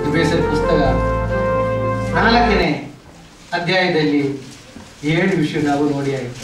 ಬೇಸರ ಪುಸ್ತಕ ನಾಲ್ಕನೇ ಅಧ್ಯಾಯದಲ್ಲಿ ಏಳು ವಿಷಯ ನಾವು ನೋಡಿ ಆಯಿತು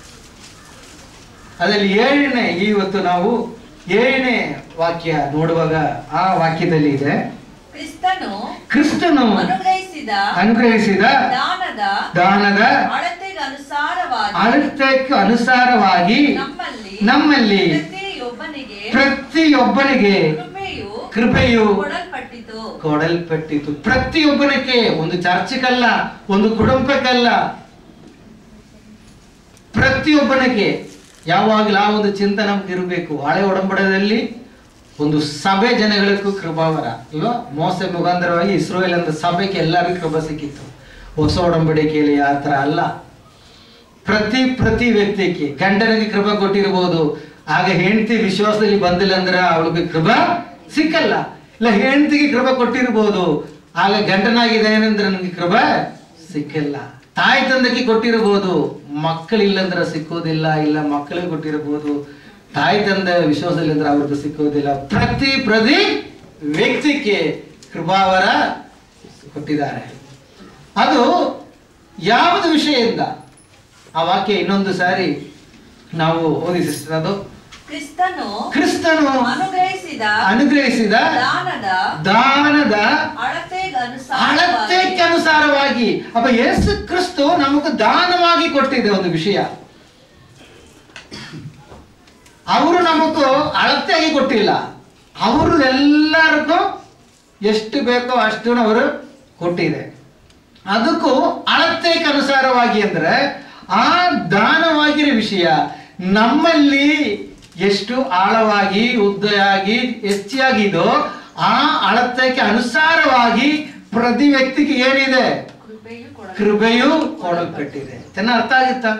ಅದರಲ್ಲಿ ಏಳನೇ ಇವತ್ತು ನಾವು ಏಳನೇ ವಾಕ್ಯ ನೋಡುವಾಗ ಆ ವಾಕ್ಯದಲ್ಲಿ ಇದೆ ಕ್ರಿಸ್ತನು ಕ್ರಿಸ್ತನು ಅನುಗ್ರಹಿಸಿದ ಅನುಗ್ರಹಿಸಿದ ದಾನದ ದಾನದ ಅಳತೆಗೆ ಅನುಸಾರವಾಗಿ ಅಳತೆಗೆ ಅನುಸಾರವಾಗಿ ನಮ್ಮಲ್ಲಿ ನಮ್ಮಲ್ಲಿ ಪ್ರತಿಯೊಬ್ಬನಿಗೆ ಪ್ರತಿಯೊಬ್ಬನಿಗೆ ಕೃಪೆಯು ಕೃಪೆಯು ಕೊಡಲ್ಪಟ್ಟಿತು ಕೊಡಲ್ಪಟ್ಟಿತು ಪ್ರತಿಯೊಬ್ಬನಕ್ಕೆ ಒಂದು ಚರ್ಚಕ್ಕಲ್ಲ ಒಂದು ಕುಟುಂಬಕ್ಕಲ್ಲ ಪ್ರತಿಯೊಬ್ಬನಿಗೆ ಯಾವಾಗಲೂ ಆ ಒಂದು ಚಿಂತೆ ನಮ್ಗೆ ಇರಬೇಕು ಹಳೆ ಒಡಂಬಡದಲ್ಲಿ ಒಂದು ಸಭೆ ಜನಗಳಿಗೂ ಕೃಪಾವರ ಇಲ್ವಾ ಮೋಸ ಮುಖಾಂತರವಾಗಿ ಇಸ್ರೋಯಲ್ ಅಂತ ಸಭೆಗೆ ಎಲ್ಲರಿಗೂ ಕೃಪಾ ಸಿಕ್ಕಿತ್ತು ಹೊಸ ಒಡಂಬಡಿಕೆಯಲ್ಲಿ ಆ ಥರ ಅಲ್ಲ ಪ್ರತಿ ಪ್ರತಿ ವ್ಯಕ್ತಿಗೆ ಗಂಡನಿಗೆ ಕೃಪಾ ಕೊಟ್ಟಿರ್ಬೋದು ಆಗ ಹೆಂಡತಿ ವಿಶ್ವಾಸದಲ್ಲಿ ಬಂದಿಲ್ಲ ಅಂದ್ರೆ ಅವಳಿಗೆ ಕೃಪಾ ಸಿಕ್ಕಲ್ಲ ಇಲ್ಲ ಹೆಂಡತಿಗೆ ಕೃಪಾ ಕೊಟ್ಟಿರ್ಬೋದು ಆಗ ಗಂಡನಾಗಿದ್ದೇನೆಂದ್ರೆ ನನಗೆ ಕೃಪಾ ಸಿಕ್ಕಿಲ್ಲ ತಾಯಿ ತಂದೆಗೆ ಕೊಟ್ಟಿರ್ಬೋದು ಮಕ್ಕಳಿಲ್ಲಂದ್ರೆ ಸಿಕ್ಕೋದಿಲ್ಲ ಇಲ್ಲ ಮಕ್ಕಳಿಗೆ ಕೊಟ್ಟಿರ್ಬೋದು ತಾಯಿ ತಂದೆ ವಿಶ್ವಾಸದಲ್ಲಿ ಅಂದ್ರೆ ಅವ್ರಿಗೆ ಸಿಕ್ಕೋದಿಲ್ಲ ಪ್ರತಿ ಪ್ರತಿ ವ್ಯಕ್ತಿಗೆ ಕೃಪಾವರ ಕೊಟ್ಟಿದ್ದಾರೆ ಅದು ಯಾವುದು ವಿಷಯದಿಂದ ಆ ವಾಕ್ಯ ಇನ್ನೊಂದು ಸಾರಿ ನಾವು ಓದಿ ಸಿಸ್ಟರ್ ಅದು ಕ್ರಿಸ್ತನು ಕ್ರಿಸ್ತನು ಅನುಗ್ರಹಿಸಿದ ಅನುಗ್ರಹಿಸಿದ ದಾನದ ದಾನದ ಅಳತೆಗೆ ಅಳತೆಗೆ ಅನುಸಾರವಾಗಿ ಅನುಸಾರವಾಗಿ ಅಪ್ಪ ಯೇಸು ಕ್ರಿಸ್ತು ನಮಗೆ ದಾನವಾಗಿ ಕೊಟ್ಟಿದೆ ಒಂದು ವಿಷಯ ಅವರು ನಮಗೂ ಅಳತೆಯಾಗಿ ಕೊಟ್ಟಿಲ್ಲ ಅವರು ಎಲ್ಲರಿಗೂ ಎಷ್ಟು ಬೇಕೋ ಅಷ್ಟು ಅವರು ಕೊಟ್ಟಿದೆ ಅದಕ್ಕೂ ಅಳತೆಗೆ ಅನುಸಾರವಾಗಿ ಅಂದ್ರೆ ಆ ದಾನವಾಗಿರೋ ವಿಷಯ ನಮ್ಮಲ್ಲಿ ಎಷ್ಟು ಆಳವಾಗಿ ಉದ್ದಯಾಗಿ ಹೆಚ್ಚಾಗಿದೋ ಆ ಅಳತೆಗೆ ಅನುಸಾರವಾಗಿ ಪ್ರತಿ ವ್ಯಕ್ತಿಗೆ ಏನಿದೆ ಕೃಪೆಯು ಕೊಡ ಕೃಪೆಯು ಕೊಡಲ್ಪಟ್ಟಿದೆ ಚೆನ್ನಾಗಿ ಅರ್ಥ ಆಗುತ್ತಾ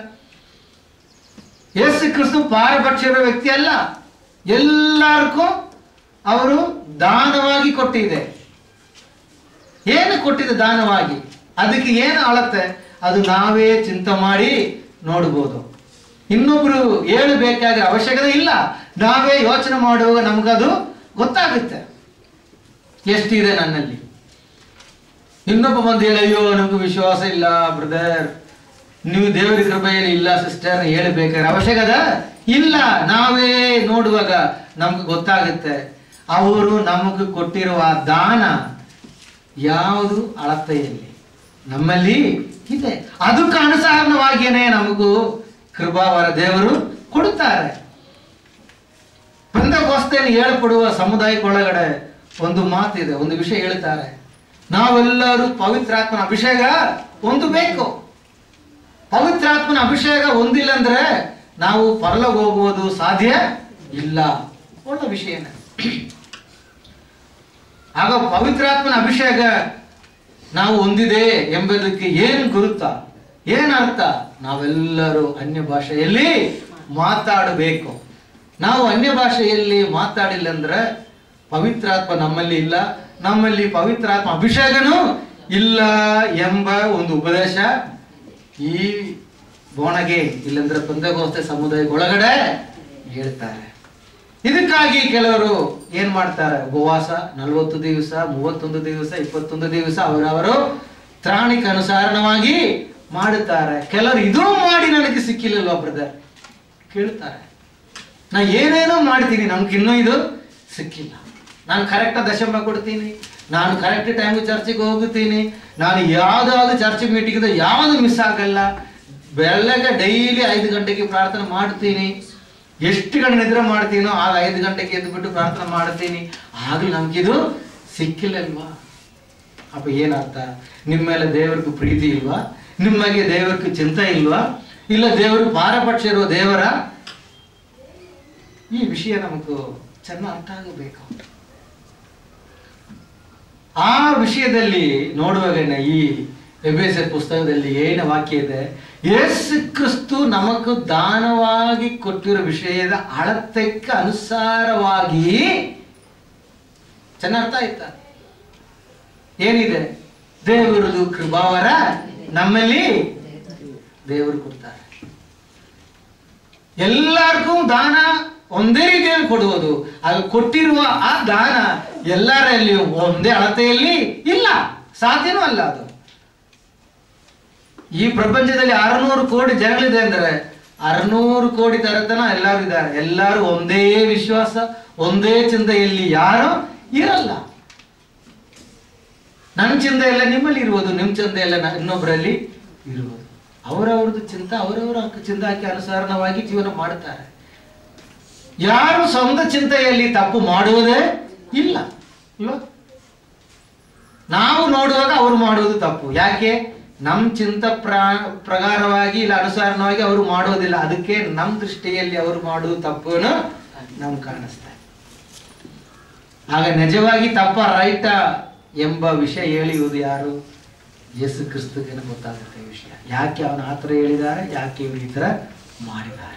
ಯೇಸು ಕ್ರಿಸ್ತು ಪಾರಪಕ್ಷರ ವ್ಯಕ್ತಿ ಅಲ್ಲ ಎಲ್ಲರಿಗೂ ಅವರು ದಾನವಾಗಿ ಕೊಟ್ಟಿದೆ ಏನು ಕೊಟ್ಟಿದೆ ದಾನವಾಗಿ ಅದಕ್ಕೆ ಏನು ಅಳತೆ ಅದು ನಾವೇ ಚಿಂತೆ ಮಾಡಿ ನೋಡ್ಬೋದು ಇನ್ನೊಬ್ರು ಹೇಳಬೇಕಾದ ಅವಶ್ಯಕತೆ ಇಲ್ಲ ನಾವೇ ಯೋಚನೆ ಮಾಡುವಾಗ ನಮಗದು ಗೊತ್ತಾಗುತ್ತೆ ಎಷ್ಟಿದೆ ನನ್ನಲ್ಲಿ ಇನ್ನೊಬ್ಬ ಬಂದು ಹೇಳಿ ಅಯ್ಯೋ ನಮ್ಗೆ ವಿಶ್ವಾಸ ಇಲ್ಲ ಬ್ರದರ್ ನೀವು ದೇವರ ಕೃಪೆಯಲ್ಲಿ ಇಲ್ಲ ಸಿಸ್ಟರ್ ಹೇಳಬೇಕಾದ್ರೆ ಅವಶ್ಯಕದ ಇಲ್ಲ ನಾವೇ ನೋಡುವಾಗ ನಮ್ಗೆ ಗೊತ್ತಾಗುತ್ತೆ ಅವರು ನಮಗೆ ಕೊಟ್ಟಿರುವ ದಾನ ಯಾವುದು ಅಳತೆಯಲ್ಲಿ ನಮ್ಮಲ್ಲಿ ಇದೆ ಅದಕ್ಕೆ ಅನುಸಾರವಾಗಿಯೇ ನಮಗೂ ಕೃಪಾವರ ದೇವರು ಕೊಡುತ್ತಾರೆ ಪಂದಗೋಸ್ತೆಯನ್ನು ಹೇಳ್ಕೊಡುವ ಸಮುದಾಯಕ್ಕೊಳಗಡೆ ಒಂದು ಮಾತಿದೆ ಒಂದು ವಿಷಯ ಹೇಳ್ತಾರೆ ನಾವೆಲ್ಲರೂ ಪವಿತ್ರಾತ್ಮನ ಅಭಿಷೇಕ ಒಂದು ಬೇಕು ಪವಿತ್ರಾತ್ಮನ ಅಭಿಷೇಕ ಹೊಂದಿಲ್ಲ ಅಂದ್ರೆ ನಾವು ಪರಲೋಕ ಹೋಗುವುದು ಸಾಧ್ಯ ಇಲ್ಲ ಒಳ್ಳೆ ವಿಷಯನೇ ಆಗ ಪವಿತ್ರಾತ್ಮನ ಅಭಿಷೇಕ ನಾವು ಹೊಂದಿದೆ ಎಂಬುದಕ್ಕೆ ಏನು ಗುರುತ ಏನ್ ಅರ್ಥ ನಾವೆಲ್ಲರೂ ಅನ್ಯ ಭಾಷೆಯಲ್ಲಿ ಮಾತಾಡಬೇಕು ನಾವು ಅನ್ಯ ಭಾಷೆಯಲ್ಲಿ ಮಾತಾಡಿಲ್ಲ ಅಂದ್ರೆ ಪವಿತ್ರಾತ್ಮ ನಮ್ಮಲ್ಲಿ ಇಲ್ಲ ನಮ್ಮಲ್ಲಿ ಪವಿತ್ರಾತ್ಮ ಅಭಿಷೇಕನೂ ಇಲ್ಲ ಎಂಬ ಒಂದು ಉಪದೇಶ ಈ ಬೋಣಗೆ ಇಲ್ಲಂದ್ರೆ ಪಂದಗೋಸ್ತೆ ಸಮುದಾಯ ಒಳಗಡೆ ಹೇಳ್ತಾರೆ ಇದಕ್ಕಾಗಿ ಕೆಲವರು ಏನ್ ಮಾಡ್ತಾರೆ ಉಪವಾಸ ನಲವತ್ತು ದಿವಸ ಮೂವತ್ತೊಂದು ದಿವಸ ಇಪ್ಪತ್ತೊಂದು ದಿವಸ ಅವರವರು ತ್ರಾಣಿಕ ಅನುಸಾರವಾಗಿ ಮಾಡುತ್ತಾರೆ ಕೆಲವರು ಇದೂ ಮಾಡಿ ನನಗೆ ಸಿಕ್ಕಿಲ್ಲಲ್ವ ಬ್ರದರ್ ಕೇಳ್ತಾರೆ ನಾ ಏನೇನೋ ಮಾಡ್ತೀನಿ ನಮ್ಗೆ ಇನ್ನೂ ಇದು ಸಿಕ್ಕಿಲ್ಲ ನಾನು ಕರೆಕ್ಟ್ ದಶಮ ಕೊಡ್ತೀನಿ ನಾನು ಕರೆಕ್ಟ್ ಟೈಮ್ ಚರ್ಚಿಗೆ ಹೋಗುತ್ತೀನಿ ನಾನು ಯಾವ್ದಾದ್ರು ಚರ್ಚ್ ಮೀಟಿಂಗ್ ಯಾವುದು ಮಿಸ್ ಆಗಲ್ಲ ಬೆಳಗ್ಗೆ ಡೈಲಿ ಐದು ಗಂಟೆಗೆ ಪ್ರಾರ್ಥನೆ ಮಾಡ್ತೀನಿ ಎಷ್ಟು ಗಂಟೆ ನಿದ್ರೆ ಮಾಡ್ತೀನೋ ಆಗ ಐದು ಗಂಟೆಗೆ ಎದ್ದು ಬಿಟ್ಟು ಪ್ರಾರ್ಥನೆ ಮಾಡ್ತೀನಿ ಆಗಲೂ ನಮ್ಗಿದು ಸಿಕ್ಕಿಲ್ಲಲ್ವಾ ಅಪ್ಪ ಏನರ್ಥ ನಿಮ್ಮ ಮೇಲೆ ದೇವರಿಗೆ ಪ್ರೀತಿ ಇಲ್ವಾ ನಿಮಗೆ ದೇವರಿಗೆ ಚಿಂತೆ ಇಲ್ವಾ ಇಲ್ಲ ದೇವರು ಪಾರಪಕ್ಷ ಇರುವ ದೇವರ ಈ ವಿಷಯ ನಮಗೂ ಚೆನ್ನಾಗಿ ಅರ್ಥ ಆಗಬೇಕು ಆ ವಿಷಯದಲ್ಲಿ ನೋಡುವಾಗ ಈ ಎಬೇಸರ್ ಪುಸ್ತಕದಲ್ಲಿ ಏನು ವಾಕ್ಯ ಇದೆ ಯೇಸು ಕ್ರಿಸ್ತು ನಮಗೂ ದಾನವಾಗಿ ಕೊಟ್ಟಿರೋ ವಿಷಯದ ಅಳತೆಕ್ಕೆ ಅನುಸಾರವಾಗಿ ಚೆನ್ನಾಗಿ ಅರ್ಥ ಆಯ್ತಾ ಏನಿದೆ ದೇವರದು ಕೃಪಾವರ ನಮ್ಮಲ್ಲಿ ದೇವರು ಕೊಡ್ತಾರೆ ಎಲ್ಲರಿಗೂ ದಾನ ಒಂದೇ ರೀತಿಯಲ್ಲಿ ಕೊಡುವುದು ಆಗ ಕೊಟ್ಟಿರುವ ಆ ದಾನ ಎಲ್ಲರಲ್ಲಿಯೂ ಒಂದೇ ಅಳತೆಯಲ್ಲಿ ಇಲ್ಲ ಸಾಧ್ಯನೂ ಅಲ್ಲ ಅದು ಈ ಪ್ರಪಂಚದಲ್ಲಿ ಅರನೂರು ಕೋಟಿ ಜನಗಳಿದೆ ಅಂದ್ರೆ ಅರನೂರು ಕೋಟಿ ತರತನ ಎಲ್ಲರೂ ಇದ್ದಾರೆ ಎಲ್ಲರೂ ಒಂದೇ ವಿಶ್ವಾಸ ಒಂದೇ ಚಿಂತೆಯಲ್ಲಿ ಯಾರು ಇರಲ್ಲ ನನ್ನ ಚಿಂತೆ ಎಲ್ಲ ನಿಮ್ಮಲ್ಲಿ ಇರುವುದು ನಿಮ್ಮ ಚಿಂತೆ ಎಲ್ಲ ನ- ಇನ್ನೊಬ್ಬರಲ್ಲಿ ಇರುವುದು ಅವರವ್ರದ್ದು ಚಿಂತೆ ಅವರವರ ಚಿಂತೆ ಹಾಕಿ ಅನುಸಾರವಾಗಿ ಜೀವನ ಮಾಡುತ್ತಾರೆ ಯಾರು ಸ್ವಂತ ಚಿಂತೆಯಲ್ಲಿ ತಪ್ಪು ಮಾಡುವುದೇ ಇಲ್ಲ ಇಲ್ವಾ ನಾವು ನೋಡುವಾಗ ಅವರು ಮಾಡುವುದು ತಪ್ಪು ಯಾಕೆ ನಮ್ಮ ಚಿಂತ ಪ್ರ ಪ್ರಕಾರವಾಗಿ ಇಲ್ಲ ಅನುಸಾರವಾಗಿ ಅವರು ಮಾಡೋದಿಲ್ಲ ಅದಕ್ಕೆ ನಮ್ಮ ದೃಷ್ಟಿಯಲ್ಲಿ ಅವರು ಮಾಡುವುದು ತಪ್ಪುನು ನಮ್ಗೆ ಕಾಣಿಸ್ತಾ ಇದೆ. ಆಗ ನಿಜವಾಗಿ ತಪ್ಪ ರೈಟ ಎಂಬ ವಿಷಯ ಹೇಳಿಯುವುದು ಯಾರು ಯೇಸು ಕ್ರಿಸ್ತಗೆ ಗೊತ್ತಾಗುತ್ತೆ ಈ ವಿಷಯ ಯಾಕೆ ಅವನು ಆ ಥರ ಹೇಳಿದ್ದಾರೆ ಯಾಕೆ ಇವರು ಈ ಥರ ಮಾಡಿದ್ದಾರೆ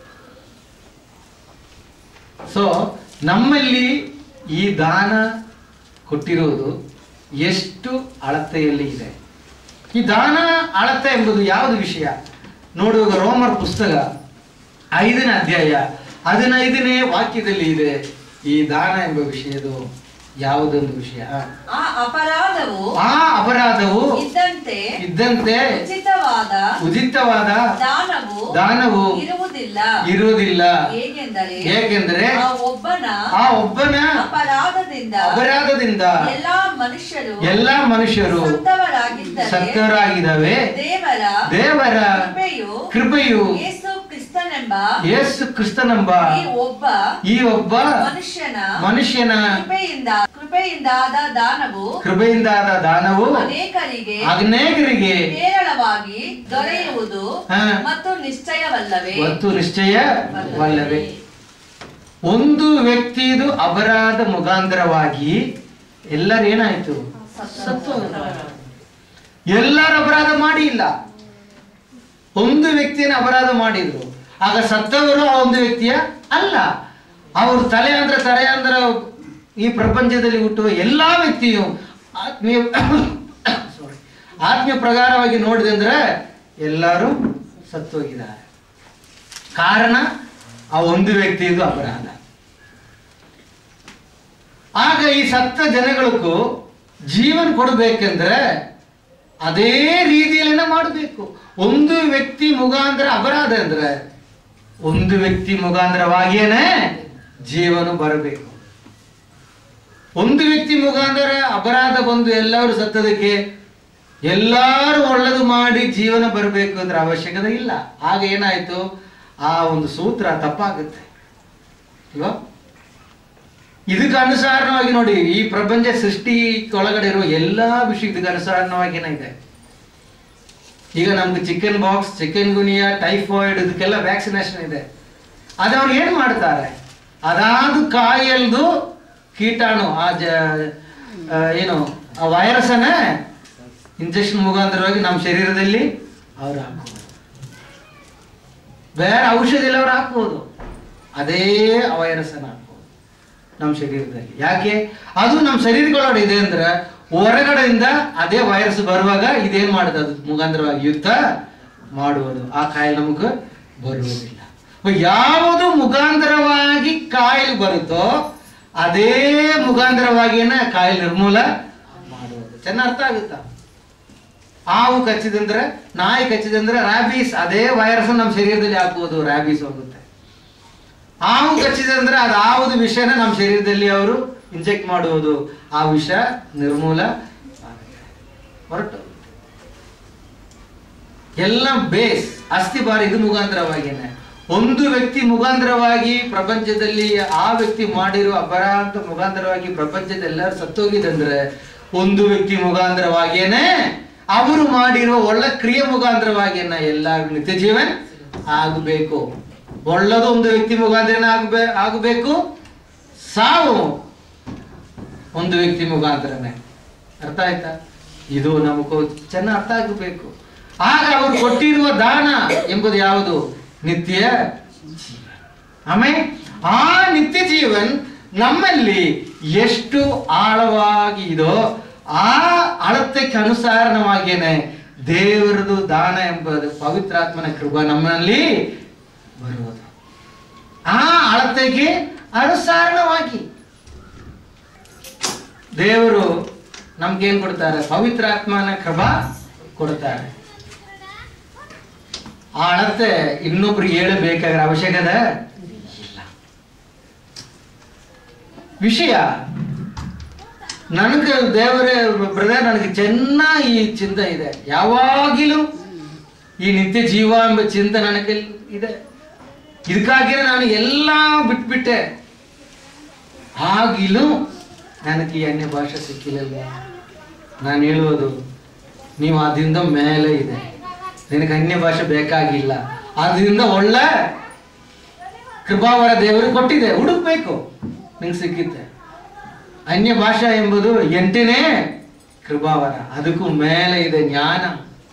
ಸೊ ನಮ್ಮಲ್ಲಿ ಈ ದಾನ ಕೊಟ್ಟಿರುವುದು ಎಷ್ಟು ಅಳತೆಯಲ್ಲಿ ಇದೆ ಈ ದಾನ ಅಳತೆ ಎಂಬುದು ಯಾವುದು ವಿಷಯ ನೋಡುವಾಗ ರೋಮರ್ ಪುಸ್ತಕ ಐದನೇ ಅಧ್ಯಾಯ ಹದಿನೈದನೇ ವಾಕ್ಯದಲ್ಲಿ ಇದೆ ಈ ದಾನ ಎಂಬ ವಿಷಯದು ಯಾವುದೊಂದು ವಿಷಯ ಆ ಅಪರಾಧವು ಆ ಅಪರಾಧವು ಇದ್ದಂತೆ ಇದ್ದಂತೆ ಉಚಿತವಾದ ಉಚಿತವಾದ ದಾನವು ದಾನವು ಇರುವುದಿಲ್ಲ ಇರುವುದಿಲ್ಲ ಹೇಗೆಂದರೆ ಏಕೆಂದರೆ ಆ ಒಬ್ಬನ ಆ ಒಬ್ಬನ ಅಪರಾಧದಿಂದ ಅಪರಾಧದಿಂದ ಎಲ್ಲಾ ಮನುಷ್ಯರು ಎಲ್ಲಾ ಮನುಷ್ಯರು ಸತ್ತವರಾಗಿದ್ದರೆ ಸತ್ತವರಾಗಿದ್ದಾವೆ ದೇವರ ದೇವರ ಕೃಪೆಯು ಕೃಪೆಯು ಯೇಸು ಕ್ರಿಸ್ತನೆಂಬ ಯೇಸು ಕ್ರಿಸ್ತನೆಂಬ ಈ ಒಬ್ಬ ಈ ಒಬ್ಬ ಮನುಷ್ಯನ ಮನುಷ್ಯನ ಕೃಪೆಯಿಂದ ಕೃಪೆಯಿಂದಾದ ದಾನವು ಕೃಪೆಯಿಂದಾದ ದಾನವು ಅನೇಕರಿಗೆ ಅನೇಕರಿಗೆ ಹೇರಳವಾಗಿ ದೊರೆಯುವುದು ಹಾ. ಮತ್ತು ನಿಶ್ಚಯವಲ್ಲವೇ ಮತ್ತು ನಿಶ್ಚಯವಲ್ಲವೇ ಒಂದು ವ್ಯಕ್ತಿದು ಅಪರಾಧ ಮುಖಾಂತರವಾಗಿ ಎಲ್ಲರೇನಾಯ್ತು ಸತ್ತು ಹೋದ್ರು. ಎಲ್ಲರ ಅಪರಾಧ ಮಾಡಿ ಇಲ್ಲ ಒಂದು ವ್ಯಕ್ತಿಯನ್ನು ಅಪರಾಧ ಮಾಡಿದ್ರು ಆಗ ಸತ್ತವರು ಆ ಒಂದು ವ್ಯಕ್ತಿಯ ಅಲ್ಲ ಅವರು ತಲೆ ಅಂದ್ರೆ ತಲೆ ಅಂದ್ರೆ ಈ ಪ್ರಪಂಚದಲ್ಲಿ ಹುಟ್ಟುವ ಎಲ್ಲಾ ವ್ಯಕ್ತಿಯು ಆತ್ಮೀಯ ಸಾರಿ ಆತ್ಮೀಯ ಪ್ರಕಾರವಾಗಿ ನೋಡಿದೆ ಅಂದ್ರೆ ಎಲ್ಲರೂ ಸತ್ತೋಗಿದ್ದಾರೆ ಕಾರಣ ಆ ಒಂದು ವ್ಯಕ್ತಿಯದು ಅಪರಾಧ ಆಗ ಈ ಸತ್ತ ಜನಗಳಿಗೂ ಜೀವನ ಕೊಡಬೇಕೆಂದ್ರೆ ಅದೇ ರೀತಿಯಲ್ಲಿನ ಮಾಡಬೇಕು ಒಂದು ವ್ಯಕ್ತಿ ಮುಖಾಂತರ ಅಪರಾಧ ಅಂದ್ರೆ ಒಂದು ವ್ಯಕ್ತಿ ಮುಖಾಂತರವಾಗಿಯೇನೆ ಜೀವನ ಬರಬೇಕು ಒಂದು ವ್ಯಕ್ತಿ ಮುಖಾಂತರ ಅಪರಾಧ ಬಂದು ಎಲ್ಲರೂ ಸತ್ತದಕ್ಕೆ ಎಲ್ಲರೂ ಒಳ್ಳೆದು ಮಾಡಿ ಜೀವನ ಬರಬೇಕು ಅಂದ್ರೆ ಅವಶ್ಯಕತೆ ಇಲ್ಲ ಆಗ ಏನಾಯ್ತು ಆ ಒಂದು ಸೂತ್ರ ತಪ್ಪಾಗುತ್ತೆ ಇಲ್ವಾ ಇದಕ್ಕೆ ಅನುಸಾರವಾಗಿ ನೋಡಿ ಈ ಪ್ರಪಂಚ ಸೃಷ್ಟಿ ಒಳಗಡೆ ಇರುವ ಎಲ್ಲಾ ವಿಷಯ ಇದಕ್ಕೆ ಅನುಸಾರವಾಗಿ ಏನಿದೆ ಈಗ ನಮ್ಗೆ chicken pox chikungunya typhoid ಇದಕ್ಕೆಲ್ಲ ವ್ಯಾಕ್ಸಿನೇಷನ್ ಇದೆ ಅದು ಅವ್ರು ಏನ್ ಮಾಡ್ತಾರೆ ಅದಾದ ಕಾಯಿಲ್ದು ಕೀಟಾಣು ಆ ಜ ಆ, ಏನು ಆ ವೈರಸ್ ಅನ್ನ ಇಂಜೆಕ್ಷನ್ ಮುಖಾಂತರವಾಗಿ ನಮ್ಮ ಶರೀರದಲ್ಲಿ ಅವ್ರು ಹಾಕೋದು ಬೇರೆ ಔಷಧಿ ಎಲ್ಲ ಅವ್ರು ಹಾಕ್ಬೋದು ಅದೇ ವೈರಸ್ ಅನ್ನ ಹಾಕ್ಬೋದು ನಮ್ಮ ಶರೀರದಲ್ಲಿ ಯಾಕೆ ಅದು ನಮ್ಮ ಶರೀರಗಳೊಳಗೆ ಇದೆ ಅಂದ್ರೆ ಹೊರಗಡೆಯಿಂದ ಅದೇ ವೈರಸ್ ಬರುವಾಗ ಇದೇನ್ ಮಾಡುತ್ತೆ ಅದು ಮುಖಾಂತರವಾಗಿ ಯುದ್ಧ ಮಾಡುವುದು ಆ ಕಾಯಿಲೆ ನಮಗೆ ಬರುವುದಿಲ್ಲ ಯಾವುದು ಮುಖಾಂತರವಾಗಿ ಕಾಯಿಲೆ ಬರುತ್ತೋ ಅದೇ ಮುಖಾಂತರವಾಗಿನ ಕಾಯಿಲೆ ನಿರ್ಮೂಲ ಮಾಡುವುದು ಚೆನ್ನಾಗಿ ಅರ್ಥ ಆಗುತ್ತಾ ಹಾವು ಕಚ್ಚಿದಂದ್ರೆ ನಾಯಿ ಕಚ್ಚಿದಂದ್ರೆ ರ್ಯಾಬೀಸ್ ಅದೇ ವೈರಸ್ ನಮ್ಮ ಶರೀರದಲ್ಲಿ ಹಾಕುವುದು ರ್ಯಾಬೀಸ್ ಹೋಗುತ್ತೆ ಹಾವು ಕಚ್ಚಿದೆ ಅಂದ್ರೆ ಅದು ಹಾವುದು ವಿಷನ ನಮ್ಮ ಶರೀರದಲ್ಲಿ ಅವರು ಇಂಜೆಕ್ಟ್ ಮಾಡುವುದು ಆ ವಿಷ ನಿರ್ಮೂಲ ಆಗುತ್ತೆ. ಹೊರಟು ಎಲ್ಲ ಬೇಸ್ ಅಸ್ಥಿ ಬಾರಿ ಇದು ಮುಖಾಂತರವಾಗಿನೇ ಒಂದು ವ್ಯಕ್ತಿ ಮುಖಾಂತರವಾಗಿ ಪ್ರಪಂಚದಲ್ಲಿ ಆ ವ್ಯಕ್ತಿ ಮಾಡಿರುವ ಅಪರಾಧ ಮುಖಾಂತರವಾಗಿ ಪ್ರಪಂಚದ ಎಲ್ಲರೂ ಸತ್ತೋಗಿದಂದ್ರೆ ಒಂದು ವ್ಯಕ್ತಿ ಮುಖಾಂತರವಾಗಿಯೇನೆ ಅವರು ಮಾಡಿರುವ ಒಳ್ಳೆ ಕ್ರಿಯೆ ಮುಖಾಂತರವಾಗಿಯನ್ನ ಎಲ್ಲರೂ ನಿತ್ಯ ಜೀವನ್ ಆಗಬೇಕು ಒಳ್ಳೆದು ಒಂದು ವ್ಯಕ್ತಿ ಮುಖಾಂತರ ಆಗಬೇ ಆಗಬೇಕು ಸಾವು ಒಂದು ವ್ಯಕ್ತಿ ಮುಖಾಂತರನೇ ಅರ್ಥ ಆಯ್ತಾ ಇದು ನಮಗೂ ಚೆನ್ನಾಗಿ ಅರ್ಥ ಆಗಬೇಕು ಆಗ ಅವರು ಕೊಟ್ಟಿರುವ ದಾನ ಎಂಬುದು ಯಾವುದು ನಿತ್ಯ ಜೀವನ್ ಆಮೇಲೆ ಆ ನಿತ್ಯ ಜೀವನ್ ನಮ್ಮಲ್ಲಿ ಎಷ್ಟು ಆಳವಾಗಿ ಇದೋ ಆ ಅಳತೆಗೆ ಅನುಸಾರವಾಗಿಯೇ ದೇವರದು ದಾನ ಎಂಬುದು ಪವಿತ್ರಾತ್ಮನ ಕೃಪಾ ನಮ್ಮಲ್ಲಿ ಬರುವುದು ಆ ಅಳತೆಗೆ ಅನುಸಾರವಾಗಿ ದೇವರು ನಮ್ಗೇನ್ ಕೊಡ್ತಾರೆ ಪವಿತ್ರಾತ್ಮನ ಕೃಪಾ ಕೊಡ್ತಾರೆ ಆ ಅಳತೆ ಇನ್ನೊಬ್ರಿಗೆ ಹೇಳಬೇಕಾಗಿರೋ ಅವಶ್ಯಕತೆ ಇಲ್ಲ ವಿಷಯ ನನಗೆ ದೇವರೇ ಬ್ರದರ್ ನನಗೆ ಚೆನ್ನಾಗಿ ಈ ಚಿಂತೆ ಇದೆ ಯಾವಾಗಿಲೂ ಈ ನಿತ್ಯ ಜೀವ ಎಂಬ ಚಿಂತೆ ನನಗೆ ಇದೆ ಇದಕ್ಕಾಗಿಯೇ ನಾನು ಎಲ್ಲ ಬಿಟ್ಬಿಟ್ಟೆ ಆಗಿಲೂ ನನಗೆ ಈ ಅನ್ಯ ಭಾಷೆ ಸಿಕ್ಕಿಲ್ಲ ನಾನು ಹೇಳುವುದು ನೀವು ಅದರಿಂದ ಮೇಲೆ ಇದೆ ನಿನಗೆ ಅನ್ಯ ಭಾಷೆ ಬೇಕಾಗಿಲ್ಲ ಅದರಿಂದ ಒಳ್ಳೆ ಕೃಪಾವರ ದೇವರು ಕೊಟ್ಟಿದೆ ಹುಡುಕ್ಬೇಕು ನಿಂಗೆ ಸಿಕ್ಕಿತ್ತೆ ಅನ್ಯ ಭಾಷಾ ಎಂಬುದು ಎಂಟನೇ ಕೃಪಾವರ ಅದಕ್ಕೂ ಮೇಲೆ ಇದೆ ಜ್ಞಾನ